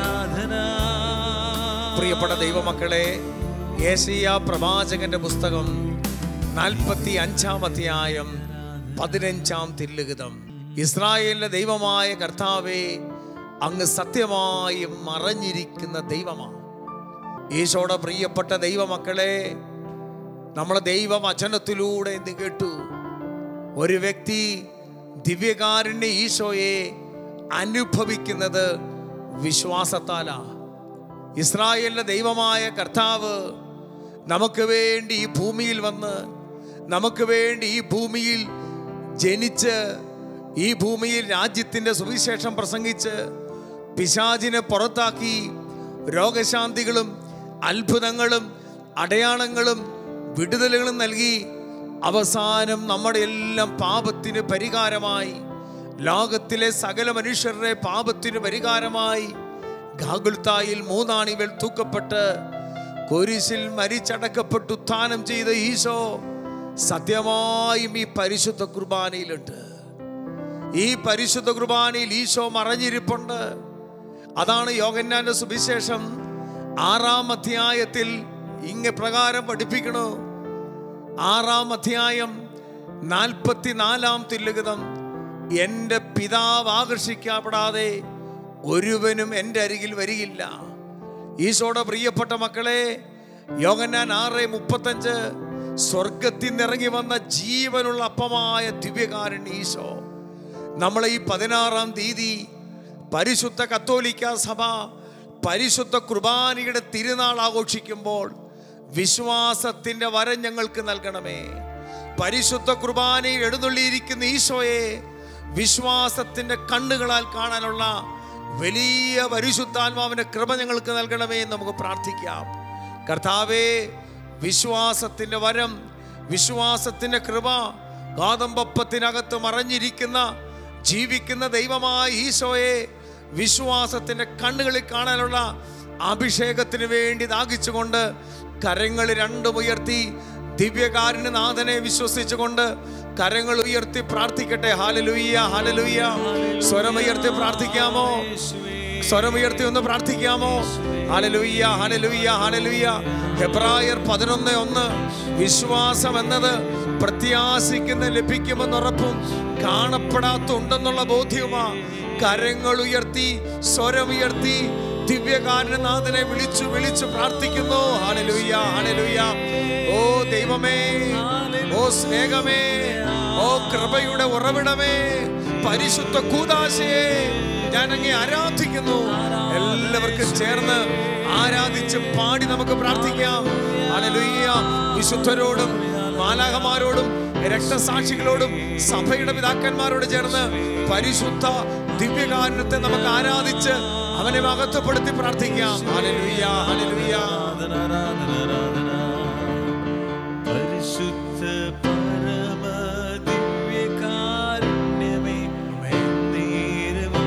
പ്രിയപ്പെട്ട ദൈവമക്കളെ ഏഷ്യ പ്രവാചകന്റെ പുസ്തകം നാൽപ്പത്തി അഞ്ചാം അധ്യായം പതിനഞ്ചാം തില്ലുകിതം ഇസ്രായേലിന്റെ ദൈവമായ കർത്താവെ അങ്ങ് സത്യമായും മറഞ്ഞിരിക്കുന്ന ദൈവമാണ് ഈശോയുടെ പ്രിയപ്പെട്ട ദൈവമക്കളെ നമ്മളെ ദൈവവചനത്തിലൂടെ എന്ന് കേട്ടു ഒരു വ്യക്തി ദിവ്യകാരുണ്യ ഈശോയെ അനുഭവിക്കുന്നത് വിശ്വാസത്താലാ ഇസ്രായേലിന്റെ ദൈവമായ കർത്താവ് നമുക്ക് വേണ്ടി ഈ ഭൂമിയിൽ വന്ന് നമുക്ക് വേണ്ടി ഈ ഭൂമിയിൽ ജനിച്ച് ഈ ഭൂമിയിൽ രാജ്യത്തിൻ്റെ സുവിശേഷം പ്രസംഗിച്ച് പിശാചിനെ പുറത്താക്കി രോഗശാന്തികളും അത്ഭുതങ്ങളും അടയാളങ്ങളും വിടുതലുകളും നൽകി അവസാനം നമ്മുടെ എല്ലാം പാപത്തിന് പരിഹാരമായി ലോകത്തിലെ സകല മനുഷ്യരുടെ പാപത്തിന് പരിഹാരമായി ഗാഗുൽത്തായിൽ മൂന്നാണികൾ തൂക്കപ്പെട്ട് കുരിശിൽ മരിച്ചടക്കപ്പെട്ട് ഉത്ഥാനം ചെയ്ത ഈശോ സത്യമായും ഈ പരിശുദ്ധ കുർബാനയിലുണ്ട് ഈ പരിശുദ്ധ കുർബാനയിൽ ഈശോ മറഞ്ഞിരിപ്പുണ്ട് അതാണ് യോഗന്നാന്റെ സുവിശേഷം ആറാം അധ്യായത്തിൽ ഇങ്ങ പ്രകാരം പഠിപ്പിക്കണു ആറാം അധ്യായം നാൽപ്പത്തിനാലാം തില്ലുഗതം എൻ്റെ പിതാവ് ആകർഷിക്കപ്പെടാതെ ഒരുവനും എൻ്റെ അരികിൽ വരികില്ല ഈശോയുടെ പ്രിയപ്പെട്ട മക്കളെ യോഗന്നാൻ ആറ് മുപ്പത്തഞ്ച് സ്വർഗത്തിൽ നിന്നിറങ്ങി വന്ന ജീവനുള്ള അപ്പമായ ദിവ്യകാരൻ ഈശോ നമ്മളെ ഈ പതിനാറാം തീയതി പരിശുദ്ധ കത്തോലിക്ക സഭ പരിശുദ്ധ കുർബാനയുടെ തിരുനാൾ ആഘോഷിക്കുമ്പോൾ വിശ്വാസത്തിൻ്റെ വരം ഞങ്ങൾക്ക് നൽകണമേ പരിശുദ്ധ കുർബാനയിൽ എഴുന്നള്ളിയിരിക്കുന്ന ഈശോയെ വിശ്വാസത്തിൻ്റെ കണ്ണുകളാൽ കാണാനുള്ള വലിയ പരിശുദ്ധാത്മാവിൻ്റെ കൃപ ഞങ്ങൾക്ക് നൽകണമേ എന്ന് നമുക്ക് പ്രാർത്ഥിക്കാം കർത്താവേ വിശ്വാസത്തിൻ്റെ വരം വിശ്വാസത്തിൻ്റെ കൃപ ഗാതമ്പപ്പത്തിനകത്ത് മറഞ്ഞിരിക്കുന്ന ജീവിക്കുന്ന ദൈവമായ ഈശോയെ വിശ്വാസത്തിൻ്റെ കണ്ണുകളിൽ കാണാനുള്ള അഭിഷേകത്തിന് വേണ്ടി ദാഹിച്ചുകൊണ്ട് കരങ്ങൾ രണ്ടും ഉയർത്തി ദിവ്യകാരുണ്യനാഥനെ വിശ്വസിച്ചുകൊണ്ട് കരങ്ങൾ ഉയർത്തി പ്രാർത്ഥിക്കട്ടെ ഹാലലുയ്യ ഹാലലുയ്യ സ്വരമുയർത്തി പ്രാർത്ഥിക്കാമോ സ്വരമുയർത്തി ഒന്ന് പ്രാർത്ഥിക്കാമോ ഹലലുയ്യ ഹലലുയ്യ ഹലലുയ്യ ഹെബ്രായർ പതിനൊന്ന് ഒന്ന് വിശ്വാസം എന്നത് പ്രത്യാശിക്കുന്ന ലഭിക്കുമെന്ന് ഉറപ്പും കാണപ്പെടാത്തുണ്ടെന്നുള്ള ബോധ്യവുമാ കരങ്ങൾ ഉയർത്തി സ്വരമുയർത്തി ദിവ്യകാരണനാഥനെ വിളിച്ചു വിളിച്ചു പ്രാർത്ഥിക്കുന്നു ഹലലുയ്യ ഹലലുയ്യ ഓ ദൈവമേ ഓ സ്നേഹമേ ഓ കൃപയുടെ ഉറവിടമേ പരിശുദ്ധ കൂതാശയെ ഞാൻ അങ്ങേ ആരാധിക്കുന്നു എല്ലാവർക്കും ചേർന്ന് ആരാധിച്ച് പാടി നമുക്ക് പ്രാർത്ഥിക്കാം ഹല്ലേലൂയ വിശുദ്ധരോടും മാലാഹമാരോടും രക്തസാക്ഷികളോടും സഭയുടെ പിതാക്കന്മാരോട് ചേർന്ന് പരിശുദ്ധ ദിവ്യകാരുണ്യത്തെ നമുക്ക് ആരാധിച്ച് അവനെ മഹത്വപ്പെടുത്തി പ്രാർത്ഥിക്കാം ഹല്ലേലൂയ ഹല്ലേലൂയ പരിശുദ്ധ പരമ ദിവ്യകാരുണ്യമേ നേരവും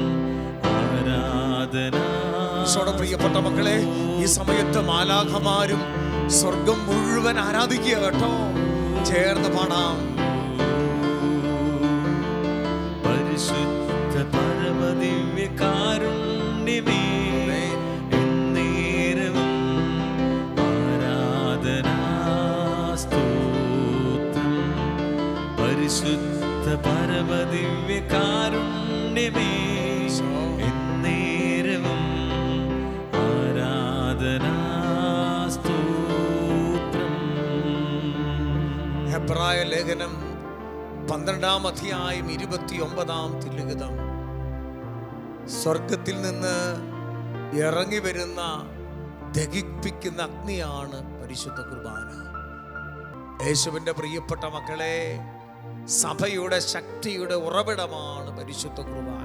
ആരാധന ഈശോയുടെ പ്രിയപ്പെട്ട മക്കളെ ഈ സമയത്ത് മാലാഖമാരും സ്വർഗം മുഴുവൻ ആരാധിക്കുക കേട്ടോ ചേർന്ന് പാടാം പരിശുദ്ധ പരമ ദിവ്യകാരുണ്യമേ നേരവും ആരാധന സ്തോത്രം പരിശുദ്ധ പരമദിവ്യ കാരുണ്യമേ എന്നേരവും ആരാധനാസ്തോത്രം ഹെബ്രായ ലേഖനം പന്ത്രണ്ടാം അധ്യായം ഇരുപത്തി ഒമ്പതാം തിരുലിഖിതം സ്വർഗത്തിൽ നിന്ന് ഇറങ്ങി വരുന്ന ദഹിപ്പിക്കുന്ന അഗ്നിയാണ് പരിശുദ്ധ കുർബാന യേശുവിൻ്റെ പ്രിയപ്പെട്ട മക്കളെ സഭയുടെ ശക്തിയുടെ ഉറവിടമാണ് പരിശുദ്ധ കുർബാന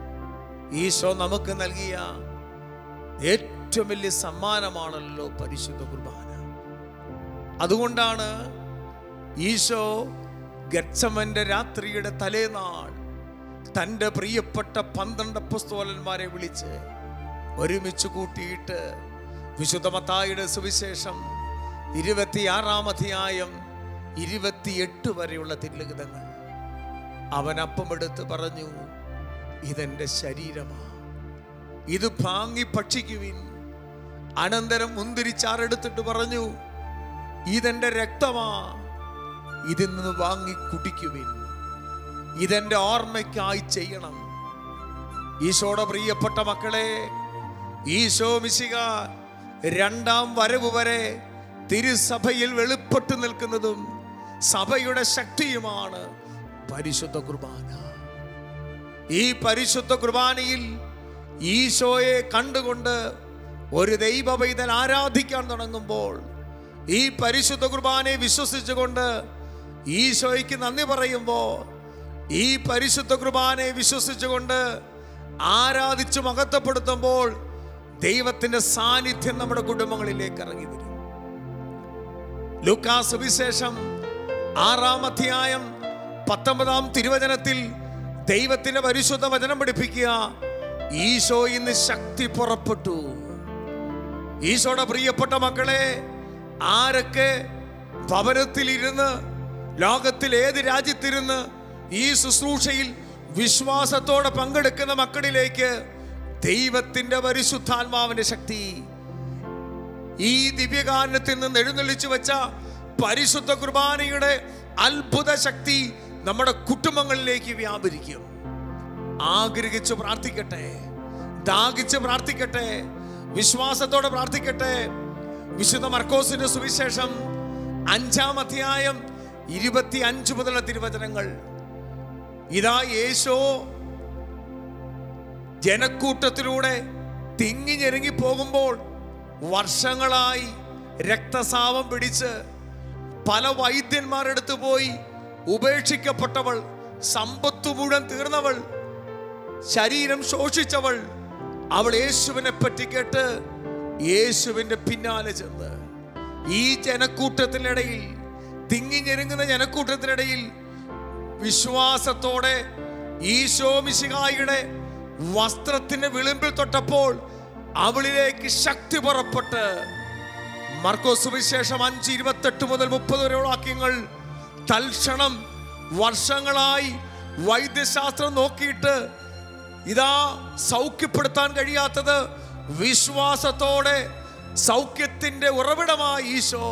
ഈശോ നമുക്ക് നൽകിയ ഏറ്റവും വലിയ സമ്മാനമാണല്ലോ പരിശുദ്ധ കുർബാന അതുകൊണ്ടാണ് ഈശോ ഗച്ചമന്റെ രാത്രിയുടെ തലേനാൾ തൻ്റെ പ്രിയപ്പെട്ട പന്ത്രണ്ട് അപ്പസ്തോലന്മാരെ വിളിച്ച് ഒരുമിച്ച് കൂട്ടിയിട്ട് വിശുദ്ധ മത്തായിയുടെ സുവിശേഷം ഇരുപത്തിയാറാം അധ്യായം ഇരുപത്തിയെട്ട് വരെയുള്ള തിരുലിഖിതങ്ങൾ അവൻ അപ്പമെടുത്ത് പറഞ്ഞു ഇതെന്റെ ശരീരമാ ഇത് ഭാങ്ങി ഭക്ഷിക്കുവിൻ അനന്തരം മുന്തിരിച്ചാറെടുത്തിട്ട് പറഞ്ഞു ഇതെന്റെ രക്തമാ ഇതിൽ നിന്ന് വാങ്ങി കുടിക്കുവിൻ ഇതെന്റെ ഓർമ്മയ്ക്കായി ചെയ്യണം ഈശോയുടെ പ്രിയപ്പെട്ട മക്കളെ ഈശോ മിശിക രണ്ടാം വരവ് വരെ തിരുസഭയിൽ വെളിപ്പെട്ടു നിൽക്കുന്നതും സഭയുടെ ശക്തിയുമാണ് പരിശുദ്ധ കുർബാന ഈ പരിശുദ്ധ കുർബാനയിൽ ഈശോയെ കണ്ടുകൊണ്ട് ഒരു ദൈവ പൈതൽ ആരാധിക്കാൻ തുടങ്ങുമ്പോൾ ഈ പരിശുദ്ധ കുർബാനയെ വിശ്വസിച്ചുകൊണ്ട് ഈശോയ്ക്ക് നന്ദി പറയുമ്പോൾ ഈ പരിശുദ്ധ കുർബാനയെ വിശ്വസിച്ചുകൊണ്ട് ആരാധിച്ചു മഹത്വപ്പെടുത്തുമ്പോൾ ദൈവത്തിന്റെ സാന്നിധ്യം നമ്മുടെ കുടുംബങ്ങളിലേക്ക് ഇറങ്ങി വരും ലൂക്കാ സുവിശേഷം ആറാം അധ്യായം പത്തൊമ്പതാം തിരുവചനത്തിൽ ദൈവത്തിന്റെ പരിശുദ്ധ വചനം പഠിപ്പിക്കുക ഈശോ ഇന്ന് ശക്തി പുറപ്പെട്ടു ഈശോയുടെ പ്രിയപ്പെട്ട മക്കളെ ആരൊക്കെ ഭവനത്തിലിരുന്ന് ലോകത്തിൽ ഏത് രാജ്യത്തിരുന്ന് ഈ ശുശ്രൂഷയിൽ വിശ്വാസത്തോടെ പങ്കെടുക്കുന്ന മക്കളിലേക്ക് ദൈവത്തിന്റെ പരിശുദ്ധാത്മാവിന്റെ ശക്തി ഈ ദിവ്യകാരണത്തിൽ നിന്ന് എഴുന്നള്ളിച്ചു വെച്ച പരിശുദ്ധ കുർബാനയുടെ അത്ഭുത ശക്തി നമ്മുടെ കുടുംബങ്ങളിലേക്ക് വ്യാപരിക്കും ആഗ്രഹിച്ച് പ്രാർത്ഥിക്കട്ടെ ദാഹിച്ച് പ്രാർത്ഥിക്കട്ടെ വിശ്വാസത്തോടെ പ്രാർത്ഥിക്കട്ടെ വിശുദ്ധ മർക്കോസിന്റെ സുവിശേഷം അഞ്ചാം അധ്യായം ഇരുപത്തി അഞ്ച് മുതലുള്ള തിരുവചനങ്ങൾ ഇതാ യേശോ ജനക്കൂട്ടത്തിലൂടെ തിങ്ങി ഞെരുങ്ങി പോകുമ്പോൾ വർഷങ്ങളായി രക്തസാവം പിടിച്ച് പല വൈദ്യന്മാരെടുത്ത് പോയി ഉപേക്ഷിക്കപ്പെട്ടവൾ സമ്പത്തു മുഴുവൻ തീർന്നവൾ ശരീരം ശോഷിച്ചവൾ അവൾ യേശുവിനെ പറ്റി കേട്ട് യേശുവിന്റെ പിന്നാലെ ചെന്ന് ഈ ജനക്കൂട്ടത്തിനിടയിൽ തിങ്ങി ഞെരുങ്ങുന്ന ജനക്കൂട്ടത്തിനിടയിൽ വിശ്വാസത്തോടെ ഈശോ മിശിഹായുടെ വസ്ത്രത്തിന്റെ വിളിമ്പിൽ തൊട്ടപ്പോൾ അവളിലേക്ക് ശക്തി പുറപ്പെട്ട് മർക്കോസ് സുവിശേഷം അഞ്ച് ഇരുപത്തെട്ട് മുതൽ മുപ്പത് വരെയുള്ള വാക്യങ്ങൾ തൽക്ഷണം വർഷങ്ങളായി വൈദ്യശാസ്ത്രം നോക്കിയിട്ട് ഇതാ സൗഖ്യപ്പെടുത്താൻ കഴിയാത്തത് വിശ്വാസത്തോടെ സൗഖ്യത്തിന്റെ ഉറവിടമായി ഈശോ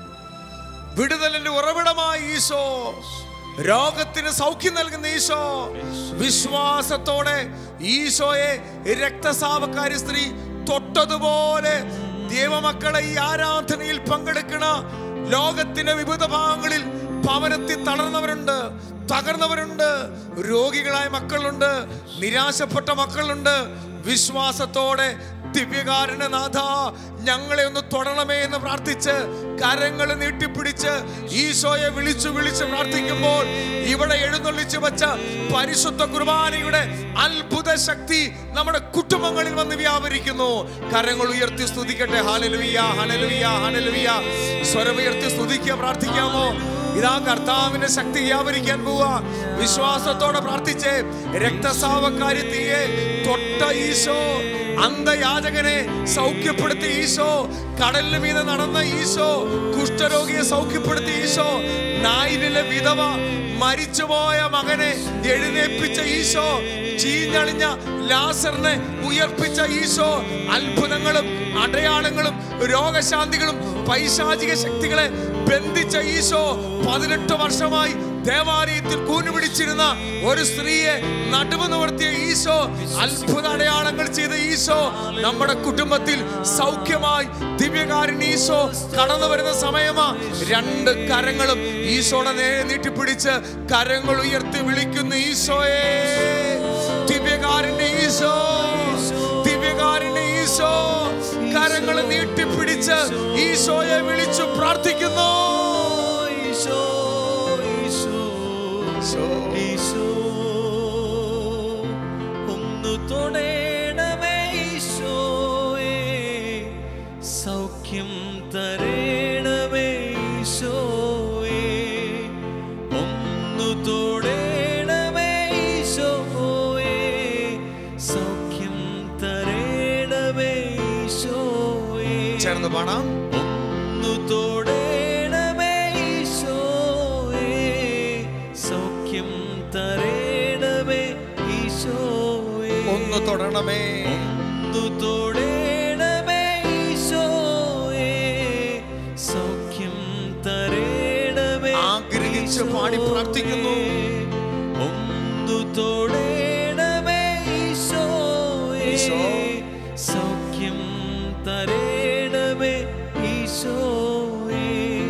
വിടുതലിന്റെ ഉറവിടമായി ഈശോ രോഗത്തിന് സൗഖ്യം നൽകുന്ന ഈശോ വിശ്വാസത്തോടെ ഈശോയെ രക്തസാവക്കാരി സ്ത്രീ തൊട്ടതുപോലെ ദൈവമക്കളെ ഈ ആരാധനയിൽ പങ്കെടുക്കണ ലോകത്തിന്റെ വിവിധ ഭാഗങ്ങളിൽ ഭവനത്തിൽ തളർന്നവരുണ്ട് തകർന്നവരുണ്ട് രോഗികളായ മക്കളുണ്ട് നിരാശപ്പെട്ട മക്കളുണ്ട് വിശ്വാസത്തോടെ ദിവ്യകാരുണ്യ നാഥ ഞങ്ങളെ ഒന്ന് തൊടണമേ എന്ന് പ്രാർത്ഥിച്ച് കരങ്ങൾ നീട്ടിപ്പിടിച്ച് ഈശോയെ വിളിച്ചു വിളിച്ച് പ്രാർത്ഥിക്കുമ്പോൾ ഇവിടെ എഴുന്നള്ളിച്ചു വെച്ച പരിശുദ്ധ കുർബാനയുടെ അത്ഭുത ശക്തി നമ്മുടെ കുടുംബങ്ങളിൽ വന്ന് വ്യാപരിക്കുന്നു കരങ്ങൾ ഉയർത്തി സ്തുതിക്കട്ടെ ഹാലലുവിയ ഹനലുവിയ ഹനലുവിയ സ്വരമുയർത്തി സ്തുതിക്കുക പ്രാർത്ഥിക്കാമോ ഇതാ കർത്താവിന്റെ ശക്തി വ്യാപരിക്കാൻ പോവാ വിശ്വാസത്തോടെ പ്രാർത്ഥിച്ച് രക്തസാവക്കാര്യത്തിയെ തൊട്ട ഈശോ അന്ധയാചകനെ സൗഖ്യപ്പെടുത്തി ഈശോ കടലിന് മീതെ നടന്ന ഈശോ കുഷ്ഠരോഗിയെ സൗഖ്യപ്പെടുത്തി ഈശോ നായിലെ വിധവ മരിച്ചുപോയ മകനെ എഴുന്നേൽപ്പിച്ച ഈശോ ചീഞ്ഞളിഞ്ഞ ലാസറിനെ ഉയർപ്പിച്ച ഈശോ അത്ഭുതങ്ങളും അടയാളങ്ങളും രോഗശാന്തികളും പൈശാചിക ശക്തികളെ ബന്ധിച്ച ഈശോ പതിനെട്ട് വർഷമായി ദേവാലയത്തിൽ കൂനുപിടിച്ചിരുന്ന ഒരു സ്ത്രീയെ നടുവ് നിവർത്തിയ ഈശോ അത്ഭുത അടയാളങ്ങൾ ചെയ്ത ഈശോ നമ്മുടെ കുടുംബത്തിൽ സൗഖ്യമായി ദിവ്യകാരൻ ഈശോ കടന്നു വരുന്ന സമയമാ രണ്ട് കരങ്ങളും ഈശോയുടെ നേരെ നീട്ടിപ്പിടിച്ച് കരങ്ങൾ ഉയർത്തി വിളിക്കുന്നു ഈശോയെ ദിവ്യകാരന്റെ ഈശോ ദിവ്യകാരന്റെ ഈശോ കരങ്ങൾ നീട്ടിപ്പിടിച്ച് ഈശോയെ വിളിച്ചു പ്രാർത്ഥിക്കുന്നു ഈശോ ഈശോ ഈശോ ഒന്ന് തൊടേണമേ ഈശോയെ സൗഖ്യം തരേണമേ ഈശോയെ ഒന്ന് തൊടേണമേ ഈശോയെ സൗഖ്യം തരേണമേ ഈശോയെ ചേർന്ന് പാടാം ഒന്നു തൊടേണമേ ഈശോയെ സൗഖ്യം തരേണമേ ഈശോയെ ഒന്ന് തൊടണമേ ഒന്നു തൊടേണമേ ഈശോയെ സൗഖ്യം തരേണമേ ആഗ്രഹിച്ച് പാടി പ്രാർത്ഥിക്കുന്നു. ഒന്നു തൊടേണമേ ഈശോയെ ഈശോ. സൗഖ്യം തരേണമേ ഈശോയെ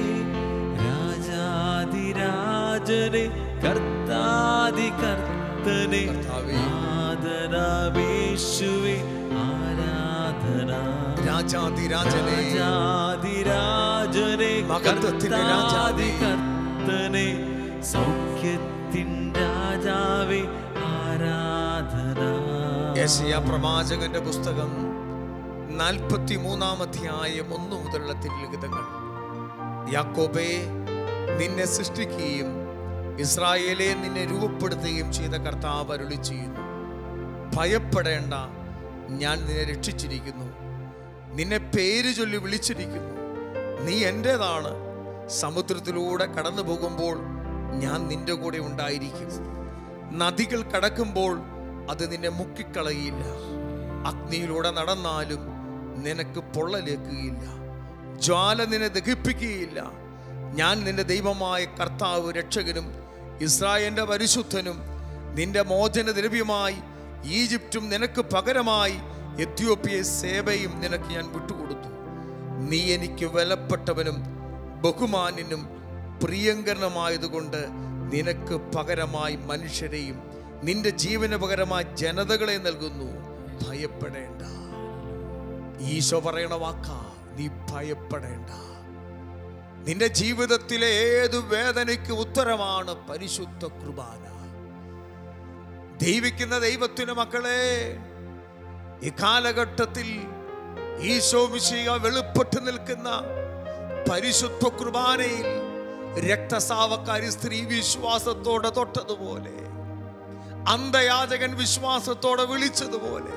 രാജാതിരാജനെ കർത്താതി കർത്തനെ കർത്താവേ. ആദരാവേശുവേ ആരാധന രാജാതിരാജനെ രാജാതിരാജനെ മഹത്വത്തിന്റെ രാജാവേ. കർത്താതി കർത്തനെ സൗഖ്യത്തിൻ രാജാവേ ആരാധന യെശയ്യാ പ്രവാചകന്റെ പുസ്തകം നാൽപ്പത്തി മൂന്നാം അധ്യായം ഒന്നു മുതലുള്ള തിരുലിഖിതങ്ങൾ യാക്കോബേ നിന്നെ സൃഷ്ടിക്കുകയും ഇസ്രായേലെ നിന്നെ രൂപപ്പെടുത്തുകയും ചെയ്ത കർത്താവ് അരുളി ചെയ്യുന്നു ഭയപ്പെടേണ്ട ഞാൻ നിന്നെ രക്ഷിച്ചിരിക്കുന്നു നിന്നെ പേര് ചൊല്ലി വിളിച്ചിരിക്കുന്നു നീ എൻ്റേതാണ് സമുദ്രത്തിലൂടെ കടന്നു പോകുമ്പോൾ ഞാൻ നിന്റെ കൂടെ ഉണ്ടായിരിക്കും നദികൾ കടക്കുമ്പോൾ അത് നിന്നെ മുക്കിക്കളയില്ല അഗ്നിയിലൂടെ നടന്നാലും നിനക്ക് പൊള്ളലേക്കുകയില്ല ജ്വാല നിന്നെ ദഹിപ്പിക്കുകയില്ല ഞാൻ നിന്റെ ദൈവമായ കർത്താവ് രക്ഷകനും ഇസ്രായേലിന്റെ പരിശുദ്ധനും നിന്റെ മോചന ദ്രവ്യമായി ഈജിപ്തും നിനക്ക് പകരമായി എത്യോപ്യ സേവയും നിനക്ക് ഞാൻ വിട്ടുകൊടുത്തു നീ എനിക്ക് വിലപ്പെട്ടവനും ബഹുമാന്യനും പ്രിയങ്കരനുമായതുകൊണ്ട് നിനക്ക് പകരമായി മനുഷ്യരെയും നിന്റെ ജീവന് പകരമായി ജനതകളെ നൽകുന്നു ഭയപ്പെടേണ്ട ഈശോ പറയണ വാക്കാ നീ ഭയപ്പെടേണ്ട നിന്റെ ജീവിതത്തിലെ ഏതു വേദനയ്ക്ക് ഉത്തരമാണ് പരിശുദ്ധ കുർബാന ദൈവിക്കുന്ന ദൈവത്തിന് മക്കളെ ഈ കാലഘട്ടത്തിൽ ഈശോ മിശിക വെളിപ്പെട്ട് നിൽക്കുന്ന പരിശുദ്ധ കുർബാനയിൽ രക്തസാവക്കാരി സ്ത്രീ വിശ്വാസത്തോടെ തൊട്ടതുപോലെ അന്ധയാചകൻ വിശ്വാസത്തോടെ വിളിച്ചതുപോലെ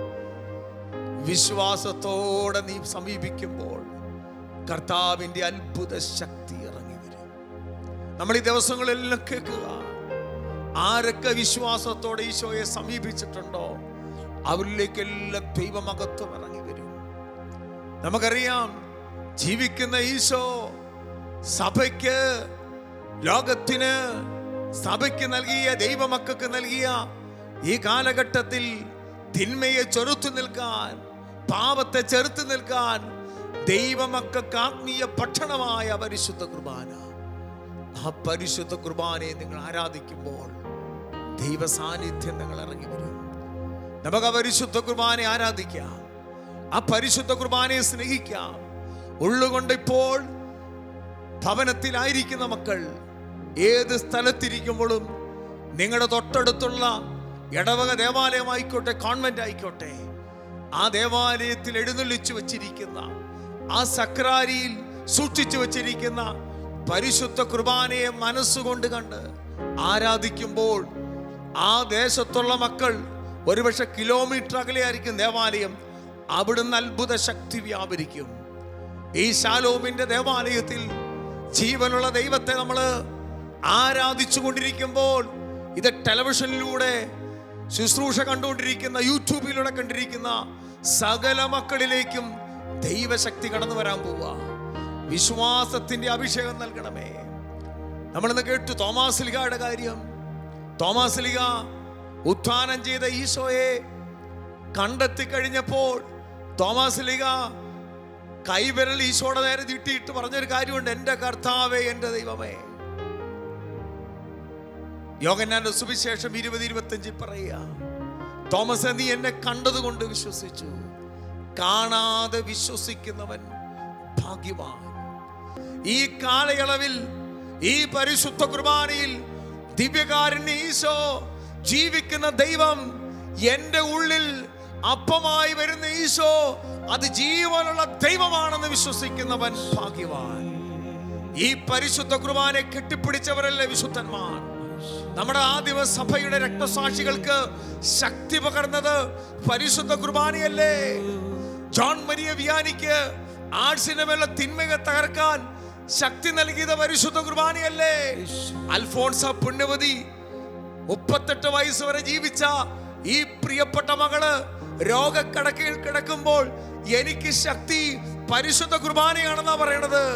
വിശ്വാസത്തോടെ നീ സമീപിക്കുമ്പോൾ കർത്താവിന്റെ അത്ഭുത ശക്തി ഇറങ്ങി വരും നമ്മൾ ഈ ദിവസങ്ങളെല്ലാം കേൾക്കുക ആരൊക്കെ വിശ്വാസത്തോടെ ഈശോയെ സമീപിച്ചിട്ടുണ്ടോ അവരിലേക്കെല്ലാം ദൈവമകത്വം ഇറങ്ങി വരും നമുക്കറിയാം ജീവിക്കുന്ന ഈശോ സഭയ്ക്ക് ലോകത്തിന് സഭയ്ക്ക് നൽകിയ ദൈവമക്കൾക്ക് നൽകിയ ഈ കാലഘട്ടത്തിൽ തിന്മയെ ചെറുത്തു നിൽക്കാൻ പാപത്തെ ചെറുത്തു നിൽക്കാൻ ദൈവമക്കൾക്ക് ആത്മീയ ഭക്ഷണമായ പരിശുദ്ധ കുർബാന ആ പരിശുദ്ധ കുർബാനയെ നിങ്ങൾ ആരാധിക്കുമ്പോൾ ദൈവ സാന്നിധ്യം നിങ്ങൾ ഇറങ്ങി വരും നമുക്ക് ആ പരിശുദ്ധ കുർബാനയെ ആരാധിക്കാം ആ പരിശുദ്ധ കുർബാനയെ സ്നേഹിക്കാം ഉള്ളുകൊണ്ട് ഇപ്പോൾ ഭവനത്തിലായിരിക്കുന്ന മക്കൾ ഏത് സ്ഥലത്തിരിക്കുമ്പോഴും നിങ്ങളുടെ തൊട്ടടുത്തുള്ള ഇടവക ദേവാലയമായിക്കോട്ടെ കോൺവെന്റ് ആയിക്കോട്ടെ ആ ദേവാലയത്തിൽ എഴുന്നള്ളിച്ചു വച്ചിരിക്കുന്ന ആ സക്രാരിയിൽ സൂക്ഷിച്ചു വച്ചിരിക്കുന്ന പരിശുദ്ധ കുർബാനയെ മനസ്സുകൊണ്ട് കണ്ട് ആരാധിക്കുമ്പോൾ ആ ദേശത്തുള്ള മക്കൾ ഒരുപക്ഷെ കിലോമീറ്റർ അകലെയായിരിക്കും ദേവാലയം അവിടുന്ന് അത്ഭുത ശക്തി വ്യാപരിക്കും ഈ ശാലോമിന്റെ ദേവാലയത്തിൽ ജീവനുള്ള ദൈവത്തെ നമ്മൾ ആരാധിച്ചു കൊണ്ടിരിക്കുമ്പോൾ ഇത് ടെലിവിഷനിലൂടെ ശുശ്രൂഷ കണ്ടുകൊണ്ടിരിക്കുന്ന യൂട്യൂബിലൂടെ കണ്ടിരിക്കുന്ന സകല മക്കളിലേക്കും ദൈവശക്തി കടന്നു വരാൻ പോവുക വിശ്വാസത്തിന്റെ അഭിഷേകം നൽകണമേ നമ്മളിന്ന് കേട്ടു തോമാസ് ലിഗയുടെ കാര്യം തോമാസ് ലിഗ ഉത്ഥാനം ചെയ്ത ഈശോയെ കണ്ടെത്തി കഴിഞ്ഞപ്പോൾ തോമാസ് ലിഗ കൈവിരൽ ഈശോയുടെ നേരെ നീട്ടിയിട്ട് പറഞ്ഞൊരു കാര്യമുണ്ട് എൻ്റെ കർത്താവേ എൻ്റെ ദൈവമേ യോഗന്നാന്റെ സുവിശേഷം ഇരുപത് ഇരുപത്തഞ്ചിൽ പറയുക തോമസ് നീ എന്നെ കണ്ടതുകൊണ്ട് വിശ്വസിച്ചു കാണാതെ വിശ്വസിക്കുന്നവൻ ഭാഗ്യവാൻ ഈ കാലയളവിൽ ഈ പരിശുദ്ധ കുർബാനയിൽ ദിവ്യകാരുണ്യ ഈശോ ജീവിക്കുന്ന ദൈവം എൻ്റെ ഉള്ളിൽ അപ്പമായി വരുന്ന ഈശോ അത് ജീവനുള്ള ദൈവമാണെന്ന് വിശ്വസിക്കുന്നവൻ ഭാഗ്യവാൻ ഈ പരിശുദ്ധ കുർബാനെ കെട്ടിപ്പിടിച്ചവരല്ലേ വിശുദ്ധന്മാർ നമ്മുടെ ആദിമ സഭയുടെ രക്തസാക്ഷികൾക്ക് ശക്തി പകർന്നത് പരിശുദ്ധ കുർബാനയല്ലേ ജോൺ മരിയ വിയാനിക്ക് ആർട്സിന്റെ മേലെ തിന്മയെ തകർക്കാൻ ശക്തി നൽകിയത് പരിശുദ്ധ കുർബാനയല്ലേ അൽഫോൺസ പുണ്യവതി മുപ്പത്തെട്ട് വയസ്സ് വരെ ജീവിച്ച ഈ പ്രിയപ്പെട്ട മകള് രോഗക്കടക്കയിൽ കിടക്കുമ്പോൾ എനിക്ക് ശക്തി പരിശുദ്ധ കുർബാനയാണെന്നാ പറയണത്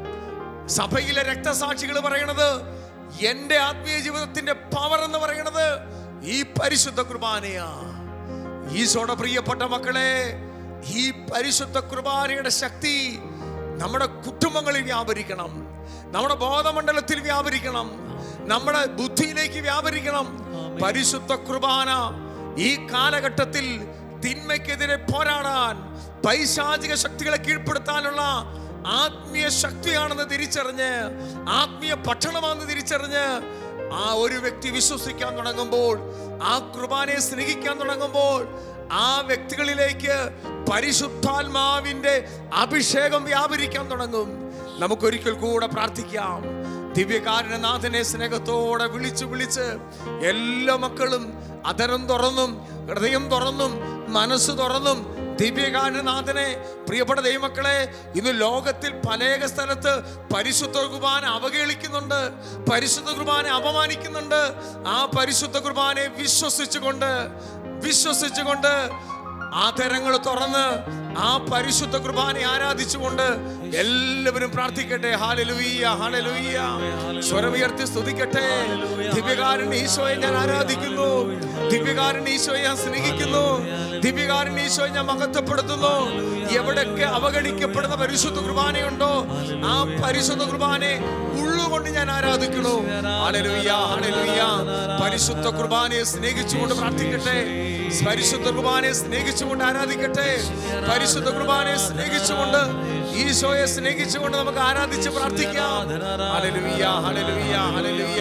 സഭയിലെ രക്തസാക്ഷികൾ പറയണത് എന്റെ ആത്മീയ ജീവിതത്തിന്റെ പവർ എന്ന് പറയണത് ഈ പരിശുദ്ധ കുർബാനയാ ഈശോയുടെ പ്രിയപ്പെട്ട മക്കളെ ഈ പരിശുദ്ധ കുർബാനയുടെ ശക്തി നമ്മുടെ കുടുംബങ്ങളിൽ വ്യാപരിക്കണം നമ്മുടെ ബോധമണ്ഡലത്തിൽ വ്യാപരിക്കണം നമ്മുടെ ബുദ്ധിയിലേക്ക് വ്യാപരിക്കണം പരിശുദ്ധ കുർബാന ഈ കാലഘട്ടത്തിൽ തിന്മയ്ക്കെതിരെ പോരാടാൻ പൈശാചിക ശക്തികളെ കീഴ്പ്പെടുത്താനുള്ള ആത്മീയ ശക്തിയാണെന്ന് തിരിച്ചറിഞ്ഞ് ആത്മീയ ഭക്ഷണമാണെന്ന് തിരിച്ചറിഞ്ഞ് ആ ഒരു വ്യക്തി വിശ്വസിക്കാൻ തുടങ്ങുമ്പോൾ ആ കുർബാനയെ സ്നേഹിക്കാൻ തുടങ്ങുമ്പോൾ ആ വ്യക്തികളിലേക്ക് പരിശുദ്ധാത്മാവിന്റെ അഭിഷേകം വ്യാപരിക്കാൻ തുടങ്ങും നമുക്കൊരിക്കൽ കൂടെ പ്രാർത്ഥിക്കാം ദിവ്യകാരണനാഥനെ സ്നേഹത്തോടെ വിളിച്ചു വിളിച്ച് എല്ലാ മക്കളും അതരം തുറന്നും ഹൃദയം തുറന്നും മനസ്സ് തുറന്നും ദിവ്യകാരണനാഥനെ പ്രിയപ്പെട്ട ദൈവമക്കളെ ഇന്ന് ലോകത്തിൽ പലേക സ്ഥലത്ത് പരിശുദ്ധ കുർബാന അവഹേളിക്കുന്നുണ്ട് പരിശുദ്ധ കുർബാന അപമാനിക്കുന്നുണ്ട് ആ പരിശുദ്ധ കുർബാനയെ വിശ്വസിച്ചുകൊണ്ട് വിശ്വസിച്ചുകൊണ്ട് ആദരങ്ങൾ തുറന്ന് ആ പരിശുദ്ധ കുർബാനയെ ആരാധിച്ചുകൊണ്ട് എല്ലാവരും പ്രാർത്ഥിക്കട്ടെ ഹാലലുയ്യ ഹാലലുയ്യ സ്വരമുയർത്തി സ്തുതിക്കട്ടെ ദിവ്യകാരൻ ഈശോയെ ഞാൻ ആരാധിക്കുന്നു ദിവ്യകാരൻ ഈശോയെ ഞാൻ സ്നേഹിക്കുന്നു ദിവ്യകാരൻ ഈശോയെ ഞാൻ മഹത്വപ്പെടുത്തുന്നു എവിടെയൊക്കെ അവഗണിക്കപ്പെടുന്ന പരിശുദ്ധ കുർബാനയുണ്ടോ ആ പരിശുദ്ധ കുർബാനയെ ഉള്ളുകൊണ്ട് ഞാൻ ആരാധിക്കുന്നു ഹാലലുയ്യ ഹാലലുയ്യ പരിശുദ്ധ കുർബാനയെ സ്നേഹിച്ചുകൊണ്ട് പ്രാർത്ഥിക്കട്ടെ പരിശുദ്ധ കുർബാനയെ സ്നേഹിച്ചുകൊണ്ട് ആരാധിക്കട്ടെ പരിശുദ്ധ കുർബാനയെ സ്നേഹിച്ചുകൊണ്ട് ഈശോയെ സ്നേഹിച്ചുകൊണ്ട് നമുക്ക് ആരാധിച്ച് പ്രാർത്ഥിക്കാം ഹല്ലേലൂയ ഹല്ലേലൂയ ഹല്ലേലൂയ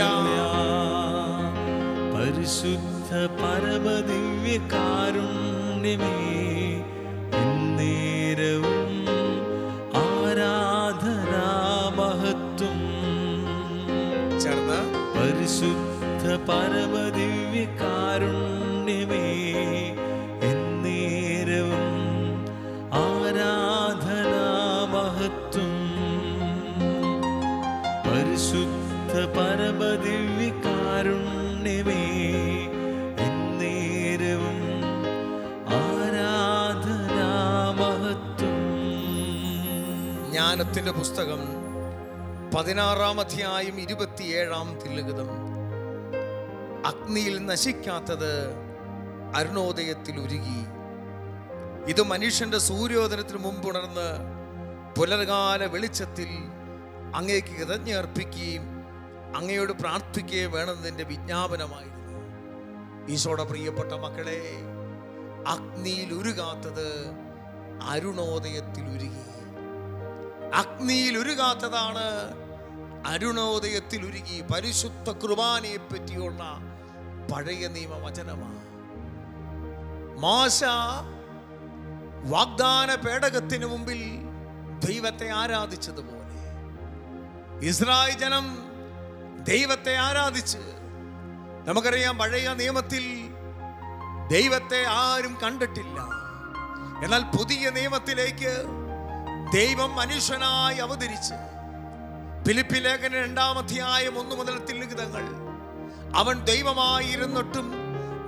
പരിശുദ്ധ പരമദിവ്യ കാരുണ്യമേ എന്നേരവും ആരാധനാ മഹത്വം ചേർന്ന് പരിശുദ്ധ പരമദിവ്യ കാരുണ്യമേ എന്നേരവും ആരാധനാ മഹത്വം പരിശുദ്ധ പരമദിവ്യ കാരുണ്യമേ എന്നേരവും ആരാധനാ മഹത്വം ജ്ഞാനത്തിന്റെ പുസ്തകം പതിനാറാം അധ്യായം ഇരുപത്തിയേഴാം തിലകിതം അഗ്നിയിൽ നശിക്കാത്തത് അരുണോദയത്തിൽ ഉരുകി ഇത് മനുഷ്യന്റെ സൂര്യോദയത്തിന് മുമ്പുണർന്ന് പുലർകാല വെളിച്ചത്തിൽ അങ്ങേക്ക് കൃതജ്ഞർപ്പിക്കുകയും അങ്ങയോട് പ്രാർത്ഥിക്കുകയും വേണമെന്നതിൻ്റെ വിജ്ഞാപനമായിരുന്നു ഈശോയുടെ പ്രിയപ്പെട്ട മക്കളെ അഗ്നിയിൽ ഉരുകാത്തത് അരുണോദയത്തിൽ ഉരുകി അഗ്നിയിൽ ഉരുകാത്തതാണ് അരുണോദയത്തിൽ ഉരുകി പരിശുദ്ധ കുർബാനയെ പറ്റിയുള്ള പഴയ നിയമവചനമാണ് മോശ വാഗ്ദാന പേടകത്തിന് മുമ്പിൽ ദൈവത്തെ ആരാധിച്ചതുപോലെ ഇസ്രായേൽ ജനം ദൈവത്തെ ആരാധിച്ച് നമുക്കറിയാം പഴയ നിയമത്തിൽ ദൈവത്തെ ആരും കണ്ടിട്ടില്ല എന്നാൽ പുതിയ നിയമത്തിലേക്ക് ദൈവം മനുഷ്യനായി അവതരിച്ച് ഫിലിപ്പി ലേഖന രണ്ടാം അധ്യായം ഒന്ന് മുതൽ തില്ലിഖിതങ്ങൾ അവൻ ദൈവമായിരുന്നിട്ടും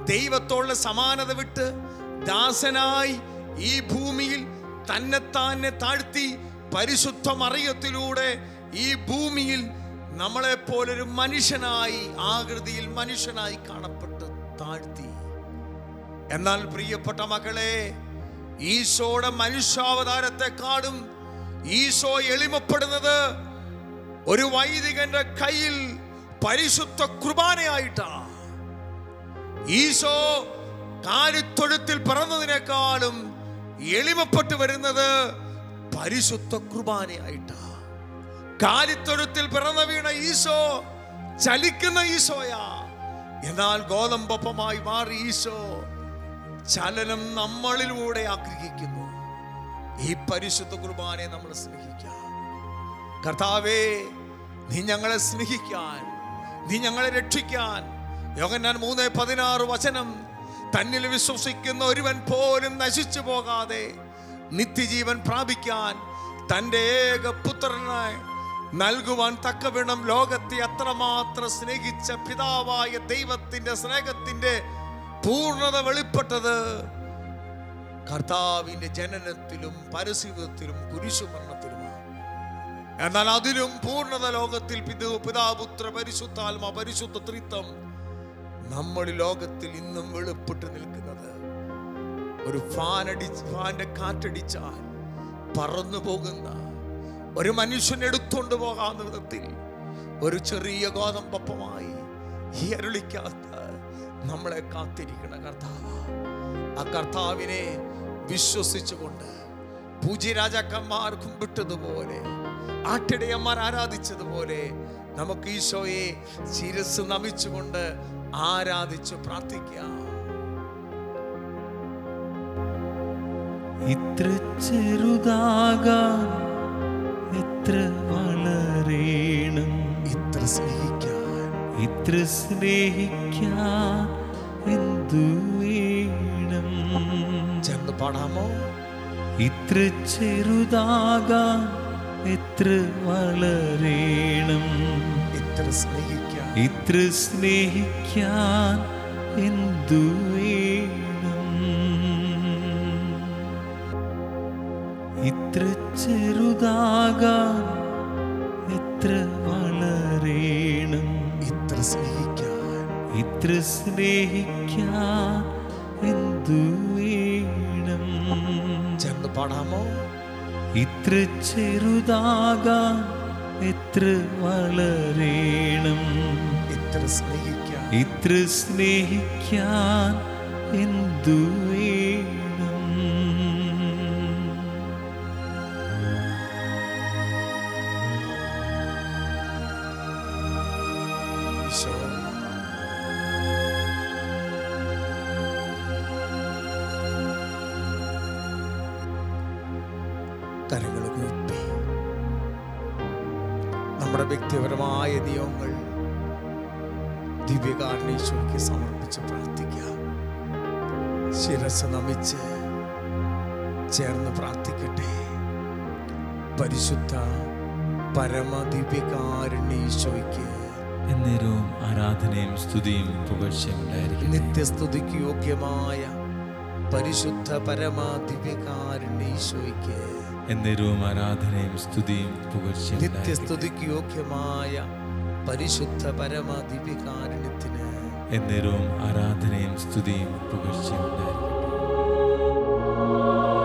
ദൈവത്തോടുള്ള സമാനത വിട്ട് ദാസനായി ഈ ഭൂമിയിൽ തന്നെത്താനെ താഴ്ത്തി പരിശുദ്ധ മറിയത്തിലൂടെ ഈ ഭൂമിയിൽ നമ്മളെ പോലൊരു മനുഷ്യനായി ആകൃതിയിൽ മനുഷ്യനായി കാണപ്പെട്ട് താഴ്ത്തി എന്നാൽ പ്രിയപ്പെട്ട മക്കളെ ഈശോയുടെ മനുഷ്യാവതാരത്തെക്കാളും ഈശോ എളിമപ്പെടുന്നത് ഒരു വൈദികന്റെ കയ്യിൽ പരിശുദ്ധ കുർബാനയായിട്ടാണ് ഈശോ കാലിത്തൊഴുത്തിൽ പിറന്നതിനേക്കാളും എളിമപ്പെട്ടു വരുന്നത് പരിശുദ്ധ കുർബാനയായിട്ടാ കാലിത്തൊഴുത്തിൽ പിറന്ന വീണ ഈശോ ചലിക്കുന്ന ഈശോയാ എന്നാൽ ഗോതമ്പപ്പമായി മാറി ഈശോ ചലനം നമ്മളിലൂടെ ആഗ്രഹിക്കുന്നു ഈ പരിശുദ്ധ കുർബാനയെ നമ്മൾ സ്നേഹിക്കാം കർത്താവേ നീ ഞങ്ങളെ സ്നേഹിക്കാൻ നീ ഞങ്ങളെ രക്ഷിക്കാൻ യോഗന്നാൻ മൂന്ന് പതിനാറ് വചനം തന്നിൽ വിശ്വസിക്കുന്ന ഒരുവൻ പോലും നശിച്ചു പോകാതെ നിത്യജീവൻ പ്രാപിക്കാൻ തൻ്റെ ഏക പുത്രനെ നൽകുവാൻ തക്കവിണം ലോകത്തെ അത്രമാത്രം സ്നേഹിച്ച പിതാവായ ദൈവത്തിന്റെ സ്നേഹത്തിന്റെ പൂർണ്ണത വെളിപ്പെട്ടത് കർത്താവിന്റെ ജനനത്തിലും പരസ്യത്തിലും കുരിശുമരണത്തിലുമാണ് എന്നാൽ അതിലും പൂർണ്ണത ലോകത്തിൽ പിതൃ പിതാപുത്ര പരിശുദ്ധാത്മ പരിശുദ്ധ ത്രിത്വം നമ്മൾ ലോകത്തിൽ ഇന്നും വെളിപ്പെട്ട് നിൽക്കുന്നത് ഒരു ഫാൻ അടി ഫാന്റെ കാറ്റടിച്ചാൽ പറന്നു പോകുന്ന ഒരു മനുഷ്യൻ എടുത്തുകൊണ്ട് പോകാവുന്ന വിധത്തിൽ ഒരു ചെറിയ ഗോതമ്പപ്പമായി ഈ അരുളിക്കാത്ത നമ്മളെ കാത്തിരിക്കണ കർത്താവ് ആ കർത്താവിനെ വിശ്വസിച്ചുകൊണ്ട് പൂജ്യരാജാക്കന്മാർ കുമ്പിട്ടതുപോലെ ആട്ടിടയന്മാർ ആരാധിച്ചതുപോലെ നമുക്ക് ഈശോയെ ശിരസ് നമിച്ചുകൊണ്ട് ആരാധിച്ച് പ്രാർത്ഥിക്കാം ഇത്ര ചെറുതാകാൻ എത്ര വളരേണം ഇത്ര സ്നേഹിക്കാൻ ഇത്ര സ്നേഹിക്കാൻ എന്തു വേണം ചെന്ന് പാടാമോ ഇത്ര ചെറുതാകാൻ എത്ര വളരേണം ഇത്ര സ്നേഹിക്കാൻ ഇത്ര സ്നേഹിക്കാൻ എന്തു വേണം ഇത്ര ചെറുതാകാൻ എത്ര വളരേണം ഇത്ര സ്നേഹിക്കാൻ ഇത്ര സ്നേഹിക്കാൻ എന്തു വേണം ചെന്ന് പാടാമോ ഇത്ര ചെറുതാകാൻ എത്ര വളരേണം ഇത്ര സ്നേഹിക്കാൻ ഇത്ര സ്നേഹിക്കാൻ എന്തു വേണം ഈശോ കരങ്ങൾ കൂപ്പി നമ്മുടെ വ്യക്തിപരമായ നിയമങ്ങൾ ദിവ്യകാരണീശോയ്ക്ക് സമർപ്പിച്ച് പ്രാർത്ഥിക്കാം ശിരസ് നമിച്ച് ചേർന്ന് പ്രാർത്ഥിക്കട്ടെ പരിശുദ്ധ പരമ ദിവ്യകാരുണ്യീശോയ്ക്ക് എന്നേരവും ആരാധനയും സ്തുതിയും പുകഴ്ചയും ഉണ്ടായിരിക്കും നിത്യസ്തുതിക്ക് യോഗ്യമായ പരിശുദ്ധ പരമ ദിവ്യകാരുണ്യീശോയ്ക്ക് എന്നേരവും ആരാധനയും സ്തുതിയും പുകഴ്ചയും ഉണ്ടായിരിക്കും നിത്യസ്തുതിക്ക് യോഗ്യമായ പരിശുദ്ധ പരമ ദിവ്യകാരുണ്യത്തിന് എന്നേരവും ആരാധനയും സ്തുതിയും പുകഴ്ചയും ഉണ്ടായിരിക്കും